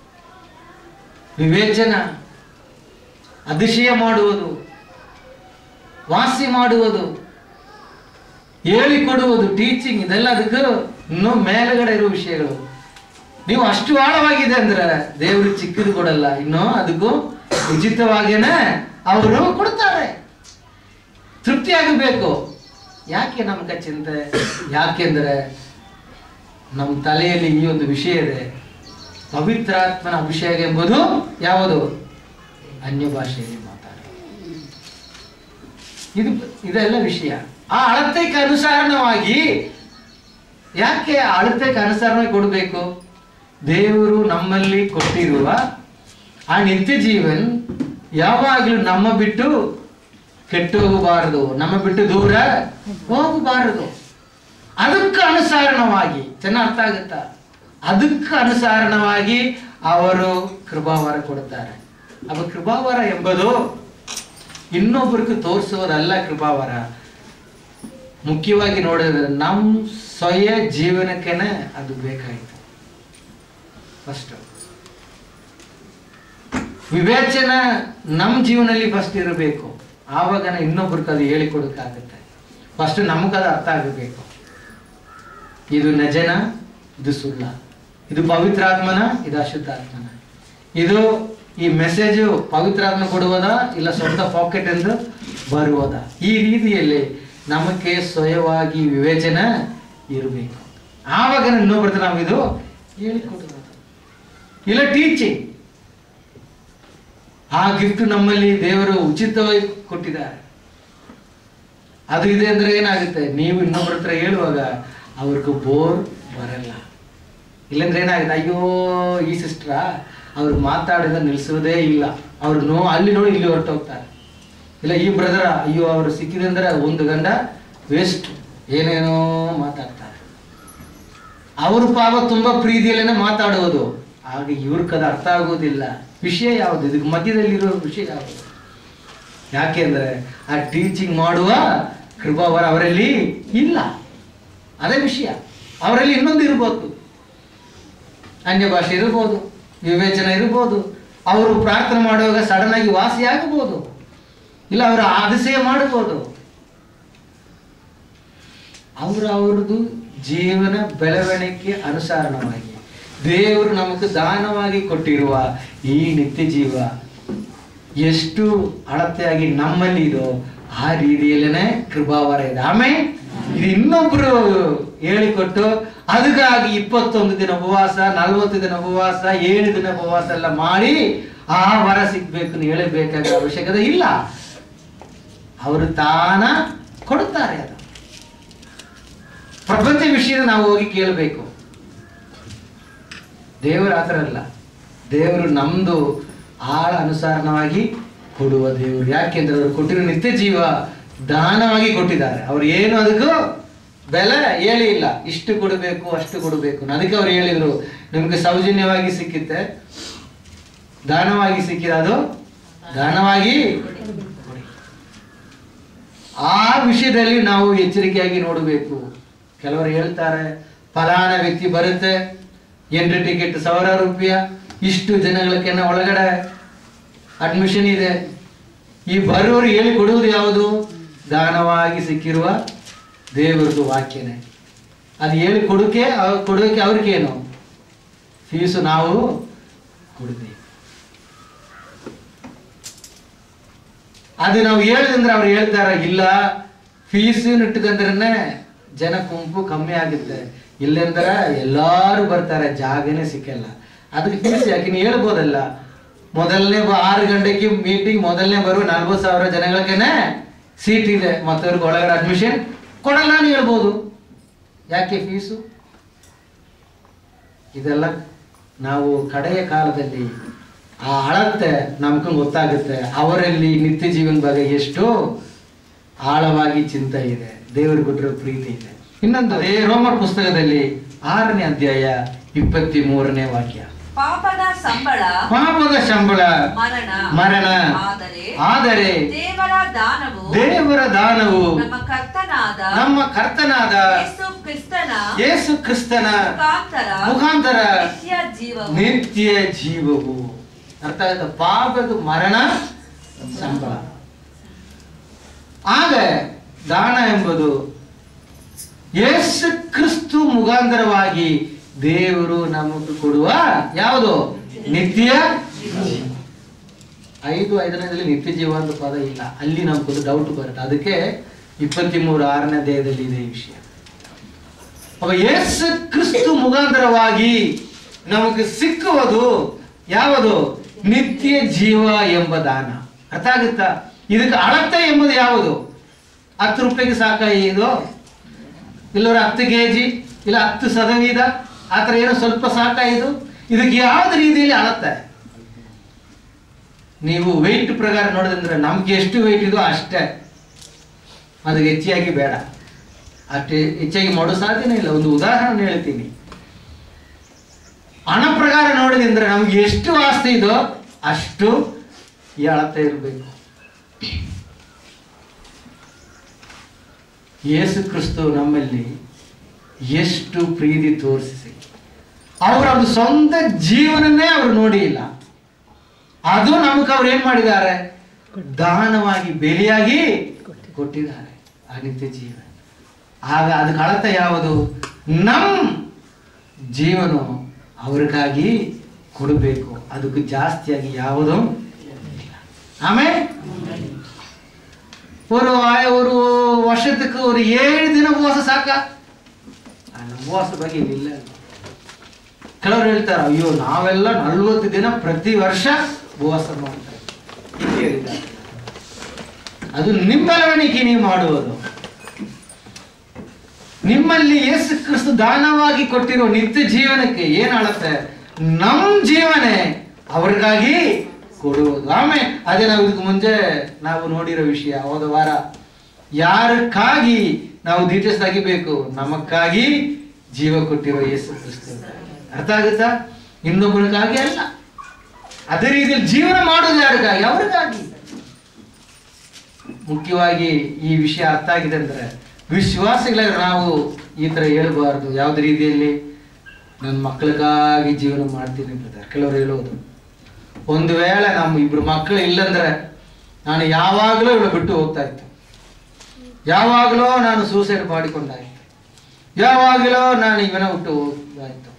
ವಿವೇಚನ ಅತಿಶಯ ಮಾಡುವುದು ವಾಸಿ ಮಾಡುವುದು ಹೇಳಿಕೊಡುವುದು ಟೀಚಿಂಗ್ ಇದೆಲ್ಲ ಅದಕ್ಕೆ ಇನ್ನೂ ಮೇಲುಗಡೆ ಇರುವ ವಿಷಯಗಳು ನೀವು ಅಷ್ಟು ಆಳವಾಗಿದೆ ಅಂದ್ರೆ ದೇವರು ಚಿಕ್ಕದು ಕೊಡಲ್ಲ ಇನ್ನು ಅದಕ್ಕೂ ಉಚಿತವಾಗೇನೆ ಅವರು ಕೊಡ್ತಾರೆ ತೃಪ್ತಿ ಆಗಬೇಕು ಯಾಕೆ ನಮ್ಗೆ ಚಿಂತೆ ಯಾಕೆಂದ್ರೆ ನಮ್ಮ ತಲೆಯಲ್ಲಿ ಈ ಒಂದು ವಿಷಯ ಇದೆ ಪವಿತ್ರಾತ್ಮನ ಅಭಿಷೇಕ ಎಂಬುದು ಯಾವುದು ಅನ್ಯ ಭಾಷೆಯಲ್ಲಿ ಮಾತಾಡೋದು ಇದು ಇದೆಲ್ಲ ವಿಷಯ ಆ ಅಳತೆಗೆ ಅನುಸಾರವಾಗಿ ಯಾಕೆ ಆ ಅಳತೆಗೆ ಅನುಸಾರವಾಗಿ ಕೊಡಬೇಕು ದೇವರು ನಮ್ಮಲ್ಲಿ ಕೊಟ್ಟಿರುವ ಆ ನಿತ್ಯ ಜೀವನ್ ಯಾವಾಗಲೂ ನಮ್ಮ ಬಿಟ್ಟು ಕೆಟ್ಟು ಹೋಗಬಾರದು ನಮ್ಮ ಬಿಟ್ಟು ದೂರ ಹೋಗಬಾರದು ಅದಕ್ಕೆ ಅನುಸಾರಣವಾಗಿ ಚೆನ್ನಾಗಿ ಅರ್ಥ ಆಗುತ್ತಾ ಅದಕ್ಕೆ ಅನುಸಾರಣವಾಗಿ ಅವರು ಕೃಪಾವರ ಕೊಡುತ್ತಾರೆ ಅವ ಕೃಪಾವರ ಎಂಬುದು ಇನ್ನೊಬ್ಬರಿಗೆ ತೋರಿಸುವುದಲ್ಲ ಕೃಪಾವರ ಮುಖ್ಯವಾಗಿ ನೋಡಿದ್ರೆ ನಮ್ಮ ಸ್ವಯ ಜೀವನಕ್ಕೇನೆ ಅದು ಬೇಕಾಯಿತು ಫಸ್ಟ್ ವಿವೇಚನ ನಮ್ಮ ಜೀವನದಲ್ಲಿ ಫಸ್ಟ್ ಇರಬೇಕು ಆವಾಗ ಇನ್ನೊಬ್ರಿಗೆ ಅದು ಹೇಳಿಕೊಡಕ್ಕಾಗುತ್ತೆ ಫಸ್ಟ್ ನಮಗದು ಅರ್ಥ ಆಗಬೇಕು ಇದು ನಜನ ಇದು ಸುಳ್ಳ ಇದು ಪವಿತ್ರಾತ್ಮನ ಇದು ಅಶುದ್ಧಾತ್ಮನ ಇದು ಈ ಮೆಸೇಜು ಪವಿತ್ರಾತ್ಮ ಕೊಡುವುದಾ ಇಲ್ಲ ಸ್ವಂತ ಪಾಕೆಟ್ ಎಂದು ಬರುವುದಾ ಈ ರೀತಿಯಲ್ಲಿ ನಮಗೆ ಸ್ವಯವಾಗಿ ವಿವೇಚನೆ ಇರಬೇಕು ಆವಾಗ ಇನ್ನೊಬ್ಬರ ನಾವು ಇದು ಹೇಳಿಕೊಡುವುದು ಇಲ್ಲ ಟೀಚಿಂಗ್ ಆ ಗಿಫ್ಟ್ ನಮ್ಮಲ್ಲಿ ದೇವರು ಉಚಿತವಾಗಿ ಕೊಟ್ಟಿದ್ದಾರೆ ಅದು ಇದೆ ಅಂದ್ರೆ ಏನಾಗುತ್ತೆ ನೀವು ಇನ್ನೊಬ್ಬರ ಹತ್ರ ಹೇಳುವಾಗ ಅವ್ರಿಗೆ ಬೋರ್ ಬರಲ್ಲ ಇಲ್ಲಂದ್ರೆ ಏನಾಗುತ್ತೆ ಅಯ್ಯೋ ಈ ಸಿಸ್ಟ್ರಾ ಅವ್ರು ಮಾತಾಡಿದ ನಿಲ್ಲಿಸೋದೇ ಇಲ್ಲ ಅವ್ರು ನೋ ಅಲ್ಲಿ ನೋಡಿ ಇಲ್ಲಿ ಹೊರಟೋಗ್ತಾರೆ ಇಲ್ಲ ಈ ಬ್ರದರ ಅಯ್ಯೋ ಅವರು ಸಿಕ್ಕಿದೆ ಅಂದ್ರೆ ಒಂದು ಗಂಡ ವೇಸ್ಟ್ ಏನೇನೋ ಮಾತಾಡ್ತಾರೆ ಅವ್ರ ಪಾಪ ತುಂಬಾ ಪ್ರೀತಿಯಲ್ಲೇನೆ ಮಾತಾಡುವುದು ಆಗ ಇವ್ರಿಗೆ ಅದು ಅರ್ಥ ಆಗೋದಿಲ್ಲ ವಿಷಯ ಯಾವುದು ಇದಕ್ಕೆ ಮಧ್ಯದಲ್ಲಿರೋ ವಿಷಯ ಯಾವುದು ಯಾಕೆಂದ್ರೆ ಆ ಟೀಚಿಂಗ್ ಮಾಡುವ ಕೃಪಾವರ ಅವರಲ್ಲಿ ಇಲ್ಲ ಅದೇ ವಿಷಯ ಅವರಲ್ಲಿ ಇನ್ನೊಂದು ಇರ್ಬೋದು ಅನ್ಯ ಭಾಷೆ ಇರ್ಬೋದು ವಿವೇಚನೆ ಇರ್ಬೋದು ಅವರು ಪ್ರಾರ್ಥನೆ ಮಾಡುವಾಗ ಸಡನ್ ಆಗಿ ವಾಸಿ ಆಗಬಹುದು ಇಲ್ಲ ಅವರು ಆದಿಶಯ ಮಾಡಬಹುದು ಅವರ ಅವ್ರದ್ದು ಜೀವನ ಬೆಳವಣಿಗೆ ಅನುಸಾರವಾಗಿ ದೇವರು ನಮಗೆ ದಾನವಾಗಿ ಕೊಟ್ಟಿರುವ ಈ ನಿತ್ಯ ಜೀವ ಎಷ್ಟು ಅಳತೆಯಾಗಿ ನಮ್ಮಲ್ಲಿ ಇದೋ ಆ ರೀತಿಯಲ್ಲೇನೆ ಕೃಪಾವರ ಇದೆ ಆಮೇಲೆ ಇದು ಇನ್ನೊಬ್ರು ಹೇಳಿಕೊಟ್ಟು ಅದಕ್ಕಾಗಿ ಇಪ್ಪತ್ತೊಂದು ದಿನ ಉಪವಾಸ ನಲವತ್ತು ದಿನ ಉಪವಾಸ ಏಳು ದಿನ ಉಪವಾಸ ಎಲ್ಲ ಮಾಡಿ ಆ ವರ ಸಿಗ್ಬೇಕು ಅಂತ ಹೇಳಬೇಕಾದ ಅವಶ್ಯಕತೆ ಇಲ್ಲ ಅವರು ತಾನ ಕೊಡುತ್ತಾರೆ ಅದು ಪ್ರಪಂಚ ವಿಷಯ ನಾವು ಹೋಗಿ ಕೇಳಬೇಕು ದೇವರ ಆ ಥರ ಅಲ್ಲ ದೇವರು ನಮ್ದು ಆಳ ಅನುಸಾರವಾಗಿ ಕೊಡುವ ದೇವರು ಯಾಕೆಂದ್ರೆ ಅವರು ಕೊಟ್ಟಿರೋ ನಿತ್ಯ ಜೀವ ದಾನವಾಗಿ ಕೊಟ್ಟಿದ್ದಾರೆ ಅವ್ರು ಏನು ಅದಕ್ಕೂ ಬೆಲೆ ಹೇಳಿ ಇಲ್ಲ ಇಷ್ಟು ಕೊಡಬೇಕು ಅಷ್ಟು ಕೊಡಬೇಕು ಅದಕ್ಕೆ ಅವ್ರು ಹೇಳಿದ್ರು ನಿಮ್ಗೆ ಸೌಜನ್ಯವಾಗಿ ಸಿಕ್ಕಿತ್ತೆ ದಾನವಾಗಿ ಸಿಕ್ಕಿದ ಅದು ದಾನವಾಗಿ ಕೊಡಿ ಆ ವಿಷಯದಲ್ಲಿ ನಾವು ಎಚ್ಚರಿಕೆಯಾಗಿ ನೋಡಬೇಕು ಕೆಲವರು ಹೇಳ್ತಾರೆ ಫಲಾನ ವ್ಯಕ್ತಿ ಬರುತ್ತೆ ಎಂಟ್ರಿ ಟಿಕೆಟ್ ಸಾವಿರ ರೂಪಾಯಿ ಇಷ್ಟು ಜನಗಳಕ್ಕೆನ ಒಳಗಡೆ ಅಡ್ಮಿಷನ್ ಇದೆ ಈ ಬರೋರು ಹೇಳಿ ಕೊಡುವುದು ಯಾವುದು ದಾನವಾಗಿ ಸಿಕ್ಕಿರುವ ದೇವರದು ವಾಕ್ಯನೇ ಅದು ಹೇಳಿ ಕೊಡೋಕೆ ಅವ್- ಕೊಡೋಕೆ ಅವ್ರಿಗೇನು ಫೀಸು ನಾವು ಕೊಡಬೇಕು ಅದು ನಾವು ಹೇಳಿದಂದ್ರೆ ಅವ್ರು ಹೇಳ್ತಾರ ಇಲ್ಲ ಫೀಸು ಇಟ್ಟದಂದ್ರೆ ಜನ ಗುಂಪು ಕಮ್ಮಿ ಆಗುತ್ತೆ ಇಲ್ಲೆಂದ್ರೆ ಎಲ್ಲಾರು ಬರ್ತಾರೆ ಜಾಗನೇ ಸಿಕ್ಕಲ್ಲ ಅದಕ್ಕೆ ಫೀಸ್ ಯಾಕೆ ನೀವು ಹೇಳ್ಬೋದಲ್ಲ ಮೊದಲನೇ ಬ- ಆರು ಗಂಟೆಗೆ ಮೀಟಿಂಗ್ ಮೊದಲನೇ ಬರುವ ನಲ್ವತ್ತು ಸಾವಿರ ಜನಗಳಿಗೆನೆ ಸೀಟ್ ಇದೆ ಮತ್ತವ್ರಿಗೆ ಒಳಗಡೆ ಅಡ್ಮಿಷನ್ ಕೊಡಲ್ಲ ಅಂತ ಹೇಳ್ಬೋದು ಯಾಕೆ ಫೀಸು ಇದೆಲ್ಲ ನಾವು ಕಡೆಯ ಕಾಲದಲ್ಲಿ ಆ ಅಳತೆ ನಮ್ಗೆ ಗೊತ್ತಾಗುತ್ತೆ ಅವರಲ್ಲಿ ನಿತ್ಯ ಜೀವನ ಬಗ್ಗೆ ಎಷ್ಟು ಆಳವಾಗಿ ಚಿಂತೆ ಇದೆ ದೇವರು ಕೊಟ್ಟಿರೋ ಪ್ರೀತಿ ಇದೆ ಇನ್ನೊಂದು ಅದೇ ರೋಮರ್ ಪುಸ್ತಕದಲ್ಲಿ ಆರನೇ ಅಧ್ಯಾಯ ಇಪ್ಪತ್ತಿ ಮೂರನೇ ವಾಕ್ಯ ಪಾಪದ ಸಂಬಳ ಪಾಪದ ಸಂಬಳ ಮರಣ ಮರಣ ಆದರೆ ಆದರೆ ದೇವರ ದಾನವು ದೇವರ ದಾನವು ನಮ್ಮ ಕರ್ತನಾದ ನಮ್ಮ ಕರ್ತನಾದ ಯೇಸು ಕ್ರಿಸ್ತನ ಯೇಸು ಕ್ರಿಸ್ತನ ಮುಖಾಂತರ ಮುಖಾಂತರ ನಿತ್ಯ ಜೀವವು ನಿತ್ಯ ಜೀವವು ಅರ್ಥ ಆಯ್ತಾ ಪಾಪದ ಮರಣ ಸಂಬಳ ಆಗ ದಾನ ಎಂಬುದು ಯೇಸು ಕ್ರಿಸ್ತು ಮುಖಾಂತರವಾಗಿ ದೇವರು ನಮಗೆ ಕೊಡುವ ಯಾವುದು ನಿತ್ಯ ಜೀವ. ಐದು ಐದನೇದಲ್ಲಿ ನಿತ್ಯ ಜೀವ ಅಂತ ಪದ ಇಲ್ಲ ಅಲ್ಲಿ ನಮ್ಗೊಂದು ಡೌಟ್ ಬರುತ್ತೆ ಅದಕ್ಕೆ ಇಪ್ಪತ್ತ್ಮೂರು ಆರನೇ ದೇಹದಲ್ಲಿ ಇದೆ ಈ ವಿಷಯ ಅವ ಯೇಸು ಕ್ರಿಸ್ತು ಮುಖಾಂತರವಾಗಿ ನಮಗೆ ಸಿಕ್ಕುವುದು ಯಾವುದು ನಿತ್ಯ ಜೀವ ಎಂಬ ದಾನ ಅರ್ಥ ಆಗುತ್ತಾ ಇದಕ್ಕೆ ಅಳತೆ ಎಂಬುದು ಯಾವುದು ಹತ್ತು ರೂಪಾಯಿಗೆ ಸಾಕ ಇದು ಇಲ್ಲವ್ರ ಹತ್ತು ಕೆ ಜಿ ಇಲ್ಲ ಹತ್ತು ಸದವೀದ ಆ ಥರ ಏನೋ ಸ್ವಲ್ಪ ಸಾಕ ಇದು ಇದಕ್ಕೆ ಯಾವ್ದು ರೀತಿಯಲ್ಲಿ ಅಳತೆ ನೀವು ವೆಯ್ಟ್ ಪ್ರಕಾರ ನೋಡಿದ್ರೆ ನಮ್ಗೆ ಎಷ್ಟು ವೆಯ್ಟ್ ಇದೋ ಅಷ್ಟೇ ಅದಕ್ಕೆ ಹೆಚ್ಚಾಗಿ ಬೇಡ ಅಷ್ಟೇ ಹೆಚ್ಚಾಗಿ ಮಾಡೋ ಸಾಧ್ಯನೇ ಇಲ್ಲ ಒಂದು ಉದಾಹರಣೆ ಹೇಳ್ತೀನಿ ಹಣ ಪ್ರಕಾರ ನೋಡಿದ್ರೆ ನಮ್ಗೆ ಎಷ್ಟು ಆಸ್ತಿ ಇದೋ ಅಷ್ಟು ಈ ಅಳತೆ ಇರಬೇಕು ಯೇಸು ಕ್ರಿಸ್ತು ನಮ್ಮಲ್ಲಿ ಎಷ್ಟು ಪ್ರೀತಿ ತೋರಿಸಿ ಅವರ ಒಂದು ಸ್ವಂತ ಜೀವನನೇ ಅವರು ನೋಡಿ ಇಲ್ಲ ಅದು ನಮಗೆ ಅವ್ರು ಏನ್ ಮಾಡಿದ್ದಾರೆ ದಾನವಾಗಿ ಬೆಲೆಯಾಗಿ ಕೊಟ್ಟಿದ್ದಾರೆ ಆ ನಿತ್ಯ ಜೀವನ ಆಗ ಅದಕ್ಕೆ ಅಳತೆ ಯಾವುದು ನಮ್ ಜೀವನ ಅವ್ರಿಗಾಗಿ ಕೊಡಬೇಕು ಅದಕ್ಕೆ ಜಾಸ್ತಿಯಾಗಿ ಯಾವುದು ಇಲ್ಲ. ಆಮೇಲೆ ஒரு ஆய- ஒரு வருஷத்துக்கு ஒரு ஏழு ದಿನ ಉಪವಾಸ ಸಾಕ ಆ ಉಪವಾಸ ಬಗ್ಗೆ ಇಲ್ಲ ಕೆಲವರು ಹೇಳ್ತಾರೆ ಅಯ್ಯೋ ನಾವೆಲ್ಲ ನಲ್ವತ್ತು ದಿನ ಪ್ರತಿ ವರ್ಷ ಉಪವಾಸ ಮಾಡ್ತಾರೆ ಹೀಗೆ ಹೇಳಿದ್ದಾರೆ. ಅದು ನಿಮ್ಮ ಬೆಳವಣಿಗೆ ನೀವು ಮಾಡುವುದು ನಿಮ್ಮಲ್ಲಿ ಯೇಸು ಕ್ರಿಸ್ತು ದಾನವಾಗಿ ಕೊಟ್ಟಿರೋ ನಿತ್ಯ ಜೀವನಕ್ಕೆ ಏನ್ ಆಳತ್ತೆ ನಮ್ ಜೀವನೇ ಅವ್ರಿಗಾಗಿ ಕೊಡುವುದು ಆಮೇಲೆ ಅದೇ ನಾವು ಇದಕ್ಕೆ ಮುಂಚೆ ನಾವು ನೋಡಿರೋ ವಿಷಯ ಹೋದ ವಾರ ಯಾರಕ್ಕಾಗಿ ನಾವು ಡೀಟೇಲ್ಸ್ ತೆಗಿಬೇಕು ನಮಕ್ಕಾಗಿ ಜೀವ ಕೊಟ್ಟಿರೋ ಯೇಸು ಕ್ರಿಸ್ತು ಅರ್ಥ ಆಗುತ್ತಾ ಇನ್ನೊಬ್ಬರಿಗಾಗಿ ಅಲ್ಲ ಅದೇ ರೀತಿಯಲ್ಲಿ ಜೀವನ ಮಾಡೋದು ಯಾರಿಗಾಗಿ ಅವ್ರಿಗಾಗಿ ಮುಖ್ಯವಾಗಿ ಈ ವಿಷಯ ಅರ್ಥ ಆಗಿದೆ ಅಂದ್ರೆ ವಿಶ್ವಾಸಿಗಳಾಗಿ ನಾವು ಈ ತರ ಹೇಳ್ಬಾರ್ದು ಯಾವ್ದು ರೀತಿಯಲ್ಲಿ ನನ್ನ ಮಕ್ಕಳಿಗಾಗಿ ಜೀವನ ಮಾಡ್ತೀನಿ ಬ್ರದರ್ ಕೆಲವರು ಹೇಳೋದು ಒಂದು ವೇಳೆ ನಮ್ಮ ಇಬ್ರು ಮಕ್ಕಳು ಇಲ್ಲಂದ್ರೆ ನಾನು ಯಾವಾಗಲೂ ಇವಳು ಬಿಟ್ಟು ಹೋಗ್ತಾ ಇತ್ತು ಯಾವಾಗಲೂ ನಾನು ಸೂಸೈಡ್ ಮಾಡಿಕೊಂಡಾಯ್ತು ಯಾವಾಗಲೂ ನಾನು ಇವನ ಬಿಟ್ಟು ಹೋಗ್ತಾಯಿತ್ತು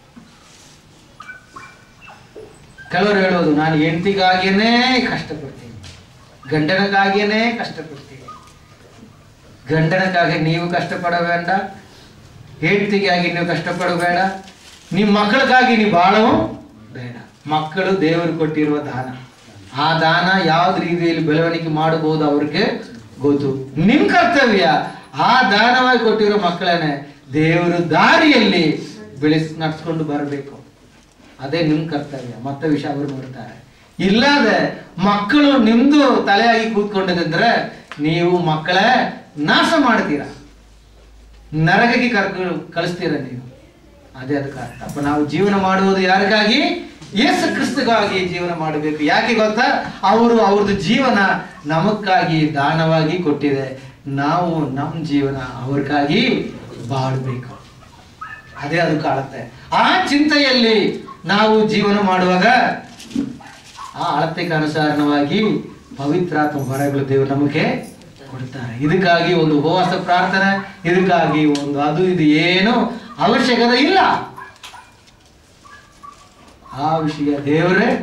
ಕೆಲವರು ಹೇಳೋದು ನಾನು ಹೆಂಡತಿಗಾಗಿಯೇ ಕಷ್ಟಪಡ್ತೀನಿ ಗಂಡನಿಗಾಗಿಯೇ ಕಷ್ಟಪಡ್ತೀನಿ ಗಂಡನಕ್ಕಾಗಿ ನೀವು ಕಷ್ಟಪಡಬೇಡ ಹೆಂಡತಿಗಾಗಿ ನೀವು ಕಷ್ಟಪಡಬೇಡ ನಿಮ್ಮ ಮಕ್ಕಳಿಗಾಗಿ ನೀವು ಬಾಳವು ಬೇಡ ಮಕ್ಕಳು ದೇವರು ಕೊಟ್ಟಿರುವ ದಾನ ಆ ದಾನ ಯಾವ್ದು ರೀತಿಯಲ್ಲಿ ಬೆಳವಣಿಗೆ ಮಾಡಬಹುದು ಅವ್ರಿಗೆ ಗೊತ್ತು ನಿಮ್ ಕರ್ತವ್ಯ ಆ ದಾನವಾಗಿ ಕೊಟ್ಟಿರೋ ಮಕ್ಕಳನ್ನೇ ದೇವರು ದಾರಿಯಲ್ಲಿ ಬೆಳೆಸ್ ನಡ್ಸ್ಕೊಂಡು ಬರಬೇಕು ಅದೇ ನಿಮ್ ಕರ್ತವ್ಯ ಮತ್ತೆ ವಿಷಯ ಅವರು ನೋಡ್ತಾರೆ ಇಲ್ಲದೆ ಮಕ್ಕಳು ನಿಮ್ದು ತಲೆಯಾಗಿ ಕೂತ್ಕೊಂಡಿದ್ರೆ ನೀವು ಮಕ್ಕಳೇ ನಾಶ ಮಾಡ್ತೀರಾ ನರಕಕ್ಕೆ ಕರ್ಕ ಕಳಿಸ್ತೀರ ನೀವು ಅದೇ ಅದಕ್ಕೆ ಅರ್ಥ ಅಪ್ಪ ನಾವು ಜೀವನ ಮಾಡುವುದು ಯಾರಿಗಾಗಿ ಯೇಸು ಕ್ರಿಸ್ತಗಾಗಿ ಜೀವನ ಮಾಡಬೇಕು ಯಾಕೆ ಗೊತ್ತಾ ಅವರು ಅವ್ರದ್ದು ಜೀವನ ನಮಕ್ಕಾಗಿ ದಾನವಾಗಿ ಕೊಟ್ಟಿದೆ ನಾವು ನಮ್ಮ ಜೀವನ ಅವ್ರಿಗಾಗಿ ಬಾಳ್ಬೇಕು ಅದೇ ಅದು ಕಾಣುತ್ತೆ ಆ ಚಿಂತೆಯಲ್ಲಿ ನಾವು ಜೀವನ ಮಾಡುವಾಗ ಆ ಅಳತೆಗೆ ಅನುಸಾರವಾಗಿ ಪವಿತ್ರಾತ್ಮ ವರಗಳು ದೇವರು ನಮಗೆ ಕೊಡ್ತಾರೆ ಇದಕ್ಕಾಗಿ ಒಂದು ಉಪವಾಸ ಪ್ರಾರ್ಥನೆ ಇದಕ್ಕಾಗಿ ಒಂದು ಅದು ಇದು ಏನು ಅವಶ್ಯಕತೆ ಇಲ್ಲ ಆ ವಿಷಯ ದೇವರೇ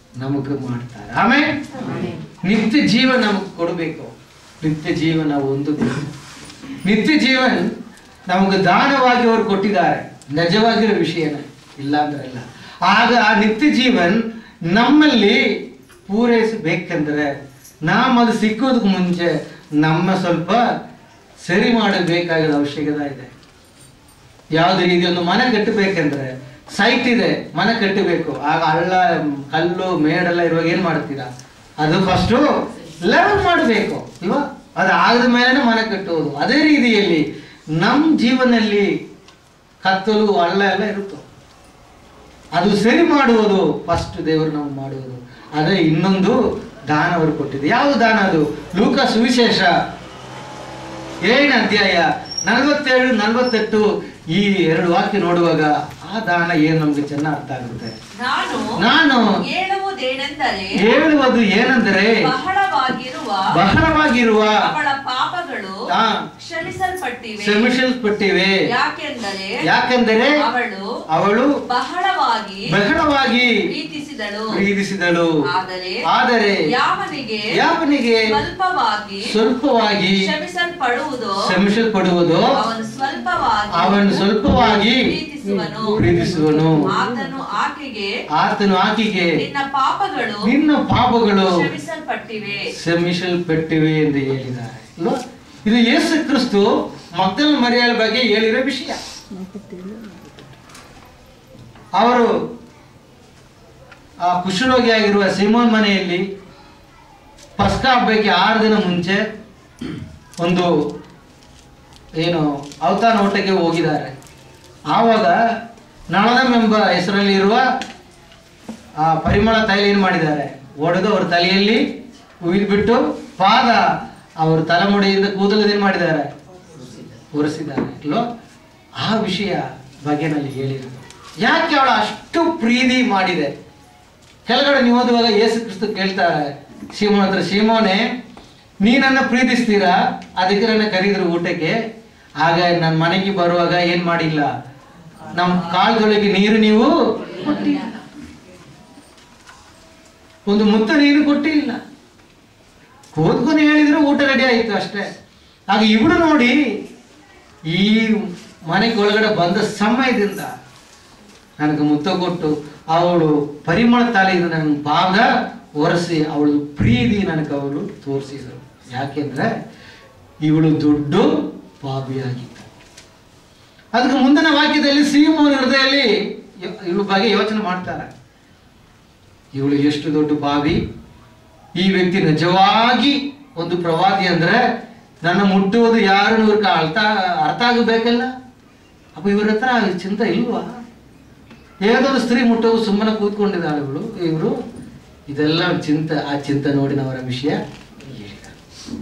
ನಮಗೆ ಮಾಡ್ತಾರೆ ಆಮೇಲೆ ನಿತ್ಯ ಜೀವ ನಮಗೆ ಕೊಡಬೇಕು ನಿತ್ಯ ಜೀವ ನಾವು ಹೊಂದಬೇಕು ನಿತ್ಯ ಜೀವನ್ ನಮಗೆ ದಾನವಾಗಿ ಅವರು ಕೊಟ್ಟಿದ್ದಾರೆ ನಿಜವಾಗಿರೋ ವಿಷಯನೇ ಇಲ್ಲ ಅಂದ್ರೆ ಇಲ್ಲ ಆಗ ಆ ನಿತ್ಯ ಜೀವನ್ ನಮ್ಮಲ್ಲಿ ಪೂರೈಸಬೇಕೆಂದ್ರೆ ನಾವು ಅದು ಸಿಕ್ಕೋದಕ್ಕೆ ಮುಂಚೆ ನಮ್ಮ ಸ್ವಲ್ಪ ಸರಿ ಮಾಡಬೇಕಾಗಿರೋ ಅವಶ್ಯಕತೆ ಇದೆ ಯಾವುದೇ ರೀತಿ ಒಂದು ಮನೆ ಕಟ್ಟಬೇಕಂದ್ರೆ ಸೈಟ್ ಇದೆ ಮನೆ ಕಟ್ಟಬೇಕು ಆಗ ಹಳ್ಳ ಕಲ್ಲು ಮೇಡೆಲ್ಲ ಇರುವಾಗ ಏನ್ ಮಾಡ್ತೀರಾ ಅದು ಫಸ್ಟು ಲೆವೆಲ್ ಮಾಡಬೇಕು ಇಲ್ವಾ ಅದು ಆಗದ ಮೇಲೆ ಮನೆ ಕಟ್ಟುವುದು ಅದೇ ರೀತಿಯಲ್ಲಿ ನಮ್ಮ ಜೀವನದಲ್ಲಿ ಕತ್ತಲು ಹಳ್ಳ ಎಲ್ಲ ಇರುತ್ತೆ ಅದು ಸರಿ ಮಾಡುವುದು ಫಸ್ಟ್ ದೇವರು ನಾವು ಮಾಡುವುದು ಅದೇ ಇನ್ನೊಂದು ದಾನ ಅವರು ಕೊಟ್ಟಿದೆ ಯಾವ ದಾನ ಅದು ಲೂಕ ಸುವಿಶೇಷ ಏಳನೇ ಅಧ್ಯಾಯ ನಲವತ್ತೇಳು ನಲವತ್ತೆಂಟು ಈ ಎರಡು ವಾಕ್ಯ ನೋಡುವಾಗ ಆ ದಾನ ಏನು ನಮ್ಗೆ ಚೆನ್ನಾಗಿ ಅರ್ಥ ಆಗುತ್ತೆ ನಾನು ನಾನು ಹೇಳುವುದೇನೆಂದರೆ ಹೇಳುವುದು ಏನೆಂದರೆ ಬಹಳವಾಗಿರುವ ಬಹಳವಾಗಿರುವ ಅವಳ ಪಾಪಗಳು ಆ, ಕ್ಷಮಿಸಲ್ಪಟ್ಟಿವೆ ಶ್ರಮಿಸಲ್ಪಟ್ಟಿವೆ ಯಾಕೆಂದರೆ ಯಾಕೆಂದರೆ ಅವಳು ಅವಳು ಬಹಳವಾಗಿ ಬಹಳವಾಗಿ ಪ್ರೀತಿಸಿದಳು ಪ್ರೀತಿಸಿದಳು ಆದರೆ ಆದರೆ ಯಾವನಿಗೆ ಯಾವನಿಗೆ ಸ್ವಲ್ಪವಾಗಿ ಸ್ವಲ್ಪವಾಗಿ ಕ್ಷಮಿಸಲ್ಪಡುವುದೋ ಶ್ರಮಿಸಲ್ಪಡುವುದು ಅವನು ಸ್ವಲ್ಪವಾಗಿ ಅವನು ಸ್ವಲ್ಪವಾಗಿ ಪ್ರೀತಿಸುವನು ಪ್ರೀತಿಸುವನು ಆತನು ಆಕೆಗೆ ಆತನು ಆಕೆಗೆ ನಿನ್ನ ಪಾಪಗಳು ನಿನ್ನ ಪಾಪಗಳು ಕ್ಷಮಿಸಲ್ಪಟ್ಟಿವೆ ಶ್ರಮಿಸಲ್ಪಟ್ಟಿವೆ ಎಂದು ಹೇಳಿದ್ದಾರೆ ಅಲ್ವಾ ಇದು ಯೇಸು ಕ್ರಿಸ್ತು ಮಕ್ಕಳ ಮರಿಯಾಳ ಬಗ್ಗೆ ಹೇಳಿರೋ ವಿಷಯ ಅವರು ಆ ಕುಶಲೋಗಿಯಾಗಿರುವ ಸಿಮೋನ್ ಮನೆಯಲ್ಲಿ ಪಸ್ಕ ಹಬ್ಬಕ್ಕೆ ಆರು ದಿನ ಮುಂಚೆ ಒಂದು ಏನು ಅವತಾನ ಊಟಕ್ಕೆ ಹೋಗಿದ್ದಾರೆ ಆವಾಗ ನಳದಂ ಎಂಬ ಹೆಸರಲ್ಲಿ ಇರುವ ಆ ಪರಿಮಳ ತೈಲ ಏನು ಮಾಡಿದ್ದಾರೆ ಒಡೆದು ಅವ್ರ ತಲೆಯಲ್ಲಿ ಉಯ್ದುಬಿಟ್ಟು ಪಾದ ಅವ್ರ ತಲೆಮುಡಿಯಿಂದ ಕೂದಲು ಏನು ಮಾಡಿದ್ದಾರೆ ಒರೆಸಿದ್ದಾರೆ ಅಲ್ವಾ ಆ ವಿಷಯ ಬಗ್ಗೆ ನಲ್ಲಿ ಹೇಳಿರೋದು ಯಾಕೆ ಅವಳು ಅಷ್ಟು ಪ್ರೀತಿ ಮಾಡಿದೆ ಕೆಳಗಡೆ ನೀವು ಓದುವಾಗ ಯೇಸು ಕ್ರಿಸ್ತು ಕೇಳ್ತಾರೆ ಸೀಮೋನ್ ಹತ್ರ ಸೀಮೋನೆ ನೀ ನನ್ನ ಪ್ರೀತಿಸ್ತೀರಾ ಅದಕ್ಕೆ ನನ್ನ ಕರೀದ್ರು ಊಟಕ್ಕೆ ಆಗ ನನ್ನ ಮನೆಗೆ ಬರುವಾಗ ಏನ್ ಮಾಡಿಲ್ಲ ನಮ್ಮ ಕಾಲದೊಳಗೆ ನೀರು ನೀವು ಕೊಟ್ಟಿಲ್ಲ ಒಂದು ಮುತ್ತ ನೀರು ಕೊಟ್ಟಿಲ್ಲ ಕೂತ್ಕೊಂಡು ಹೇಳಿದ್ರು ಊಟ ರೆಡಿ ಆಯಿತು ಅಷ್ಟೇ ಆಗ ಇವಳು ನೋಡಿ ಈ ಮನೆಗೆ ಒಳಗಡೆ ಬಂದ ಸಮಯದಿಂದ ನನಗೆ ಮುತ್ತ ಕೊಟ್ಟು ಅವಳು ಪರಿಮಳ ತಾಲಿಯಿಂದ ನನ್ನ ಭಾಗ ಒರೆಸಿ ಅವಳು ಪ್ರೀತಿ ನನಗೆ ಅವಳು ತೋರಿಸಿದರು ಯಾಕೆಂದ್ರೆ ಇವಳು ದುಡ್ಡು ಪಾಪಿಯಾಗಿತ್ತು ಅದಕ್ಕೆ ಮುಂದಿನ ವಾಕ್ಯದಲ್ಲಿ ಸೀಮೋನ ಹೃದಯದಲ್ಲಿ ಇವಳ ಬಗ್ಗೆ ಯೋಚನೆ ಮಾಡ್ತಾರೆ ಇವಳು ಎಷ್ಟು ದೊಡ್ಡ ಬಾವಿ ಈ ವ್ಯಕ್ತಿ ನಿಜವಾಗಿ ಒಂದು ಪ್ರವಾದಿ ಅಂದ್ರೆ ನನ್ನ ಮುಟ್ಟುವುದು ಯಾರು ಇವ್ರಿಗೆ ಅರ್ಥ ಅರ್ಥ ಆಗಬೇಕಲ್ಲ ಅಪ್ಪ ಇವ್ರ ಹತ್ರ ಚಿಂತೆ ಇಲ್ವಾ ಯಾವುದೊಂದು ಸ್ತ್ರೀ ಮುಟ್ಟೋದು ಸುಮ್ಮನೆ ಕೂತ್ಕೊಂಡಿದ್ದಾಳೆ ಇವಳು ಇವರು ಇದೆಲ್ಲ ಚಿಂತೆ ಆ ಚಿಂತೆ ನೋಡಿ ಅವರ ವಿಷಯ ಹೇಳಿದ್ದಾರೆ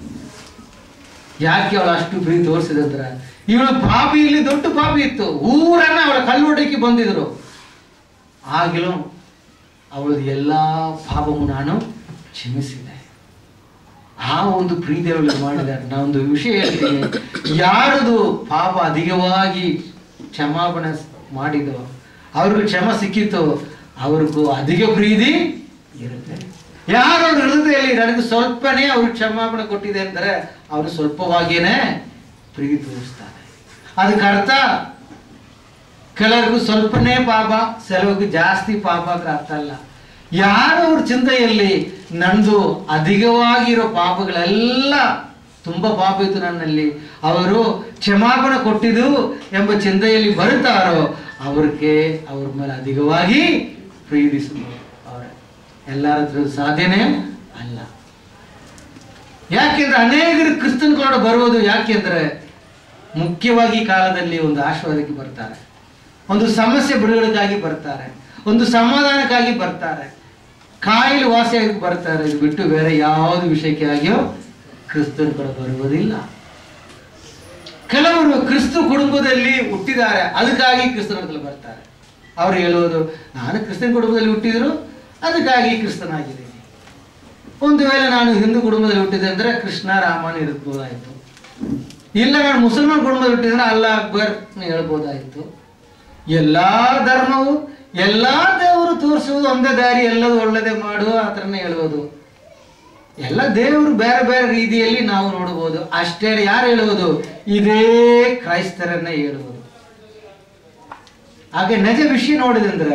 ಯಾಕೆ ಅವಳು ಅಷ್ಟು ಪ್ರೀತಿ ತೋರಿಸಿದಂದ್ರ ಇವಳು ಪಾಪಿ ಇಲ್ಲಿ ದೊಡ್ಡ ಪಾಪಿ ಇತ್ತು ಊರನ್ನ ಅವಳ ಕಲ್ಲೊಡಕ್ಕೆ ಬಂದಿದ್ರು ಆಗಲೂ ಅವಳದು ಎಲ್ಲ ಪಾಪವು ನಾನು ಕ್ಷಮಿಸಿದೆ ಆ ಒಂದು ಪ್ರೀತಿ ಅವಳು ಮಾಡಿದ್ದಾರೆ ನಾವೊಂದು ವಿಷಯ ಹೇಳ್ತೀನಿ ಯಾರದು ಪಾಪ ಅಧಿಕವಾಗಿ ಕ್ಷಮಾಪಣೆ ಮಾಡಿದೋ ಅವ್ರಿಗೂ ಕ್ಷಮ ಸಿಕ್ಕಿತ್ತು ಅವ್ರಿಗೂ ಅಧಿಕ ಪ್ರೀತಿ ಇರುತ್ತೆ ಯಾರು ಅವ್ರ ಹೃದಯದಲ್ಲಿ ನನಗೆ ಸ್ವಲ್ಪನೇ ಅವ್ರಿಗೆ ಕ್ಷಮಾಪಣೆ ಕೊಟ್ಟಿದೆ ಅಂದರೆ ಅವರು ಸ್ವಲ್ಪವಾಗಿಯೇ ಪ್ರೀತಿ ತೋರಿಸ್ತಾರೆ ಅದಕ್ಕೆ ಅರ್ಥ ಕೆಲವ್ರಿಗೂ ಸ್ವಲ್ಪನೇ ಪಾಪ ಕೆಲವ್ರಿಗೂ ಜಾಸ್ತಿ ಪಾಪ ಅಂದ್ರೆ ಅರ್ಥ ಅಲ್ಲ ಯಾರು ಅವ್ರ ಚಿಂತೆಯಲ್ಲಿ ನಂದು ಅಧಿಕವಾಗಿರೋ ಪಾಪಗಳೆಲ್ಲ ತುಂಬಾ ಪಾಪ ಇತ್ತು ನನ್ನಲ್ಲಿ ಅವರು ಕ್ಷಮಾಪಣೆ ಕೊಟ್ಟಿದ್ದು ಎಂಬ ಚಿಂತೆಯಲ್ಲಿ ಬರುತ್ತಾರೋ ಅವ್ರಿಗೆ ಅವ್ರ ಮೇಲೆ ಅಧಿಕವಾಗಿ ಪ್ರೀತಿಸಬಹುದು ಅವರ ಎಲ್ಲರ ಹತ್ರ ಸಾಧ್ಯನೇ ಅಲ್ಲ ಯಾಕೆಂದ್ರೆ ಅನೇಕರು ಕ್ರಿಸ್ತನ್ ಕೂಡ ಬರುವುದು ಯಾಕೆಂದ್ರೆ ಮುಖ್ಯವಾಗಿ ಈ ಕಾಲದಲ್ಲಿ ಒಂದು ಆಶೀರ್ವಾದಕ್ಕೆ ಬರ್ತಾರೆ ಒಂದು ಸಮಸ್ಯೆ ಬಿಡುಗಡೆಗಾಗಿ ಬರ್ತಾರೆ ಒಂದು ಸಮಾಧಾನಕ್ಕಾಗಿ ಬರ್ತಾರೆ ಕಾಯಿಲೆ ವಾಸಿಯಾಗಿ ಬರ್ತಾರೆ ಇದು ಬಿಟ್ಟು ಬೇರೆ ಯಾವುದು ವಿಷಯಕ್ಕೆ ಆಗಿಯೋ ಕ್ರಿಸ್ತನ್ ಕೂಡ ಬರುವುದಿಲ್ಲ ಕೆಲವರು ಕ್ರಿಸ್ತು ಕುಟುಂಬದಲ್ಲಿ ಹುಟ್ಟಿದ್ದಾರೆ ಅದಕ್ಕಾಗಿ ಕ್ರಿಸ್ತನ ಹತ್ರ ಬರ್ತಾರೆ ಅವರು ಹೇಳುವುದು ನಾನು ಕ್ರಿಸ್ತನ ಕುಟುಂಬದಲ್ಲಿ ಹುಟ್ಟಿದ್ರು ಅದಕ್ಕಾಗಿ ಕ್ರಿಸ್ತನಾಗಿದ್ದೀನಿ ಒಂದು ವೇಳೆ ನಾನು ಹಿಂದೂ ಕುಟುಂಬದಲ್ಲಿ ಹುಟ್ಟಿದೆ ಅಂದ್ರೆ ಕೃಷ್ಣ ರಾಮನ ಇರ್ಬೋದಾಯ್ತು ಇಲ್ಲ ನಾನು ಮುಸಲ್ಮಾನ್ ಕುಟುಂಬದಲ್ಲಿ ಹುಟ್ಟಿದ್ರೆ ಅಲ್ಲ ಅಕ್ಬರ್ ಹೇಳ್ಬೋದಾಯ್ತು ಎಲ್ಲಾ ಧರ್ಮವು ಎಲ್ಲಾ ದೇವರು ಎಲ್ಲರೂ ತೋರಿಸುವುದು ಒಂದೇ ದಾರಿ ಎಲ್ಲದೂ ಒಳ್ಳೆದೇ ಮಾಡು ಆ ಥರನೇ ಹೇಳುವುದು ಎಲ್ಲ ದೇವರು ಬೇರೆ ಬೇರೆ ರೀತಿಯಲ್ಲಿ ನಾವು ನೋಡಬಹುದು ಅಷ್ಟೇ ಯಾರು ಹೇಳುವುದು ಇದೇ ಕ್ರೈಸ್ತರನ್ನೇ ಹೇಳುವುದು ಹಾಗೆ ನಿಜ ವಿಷಯ ನೋಡಿದಂದ್ರೆ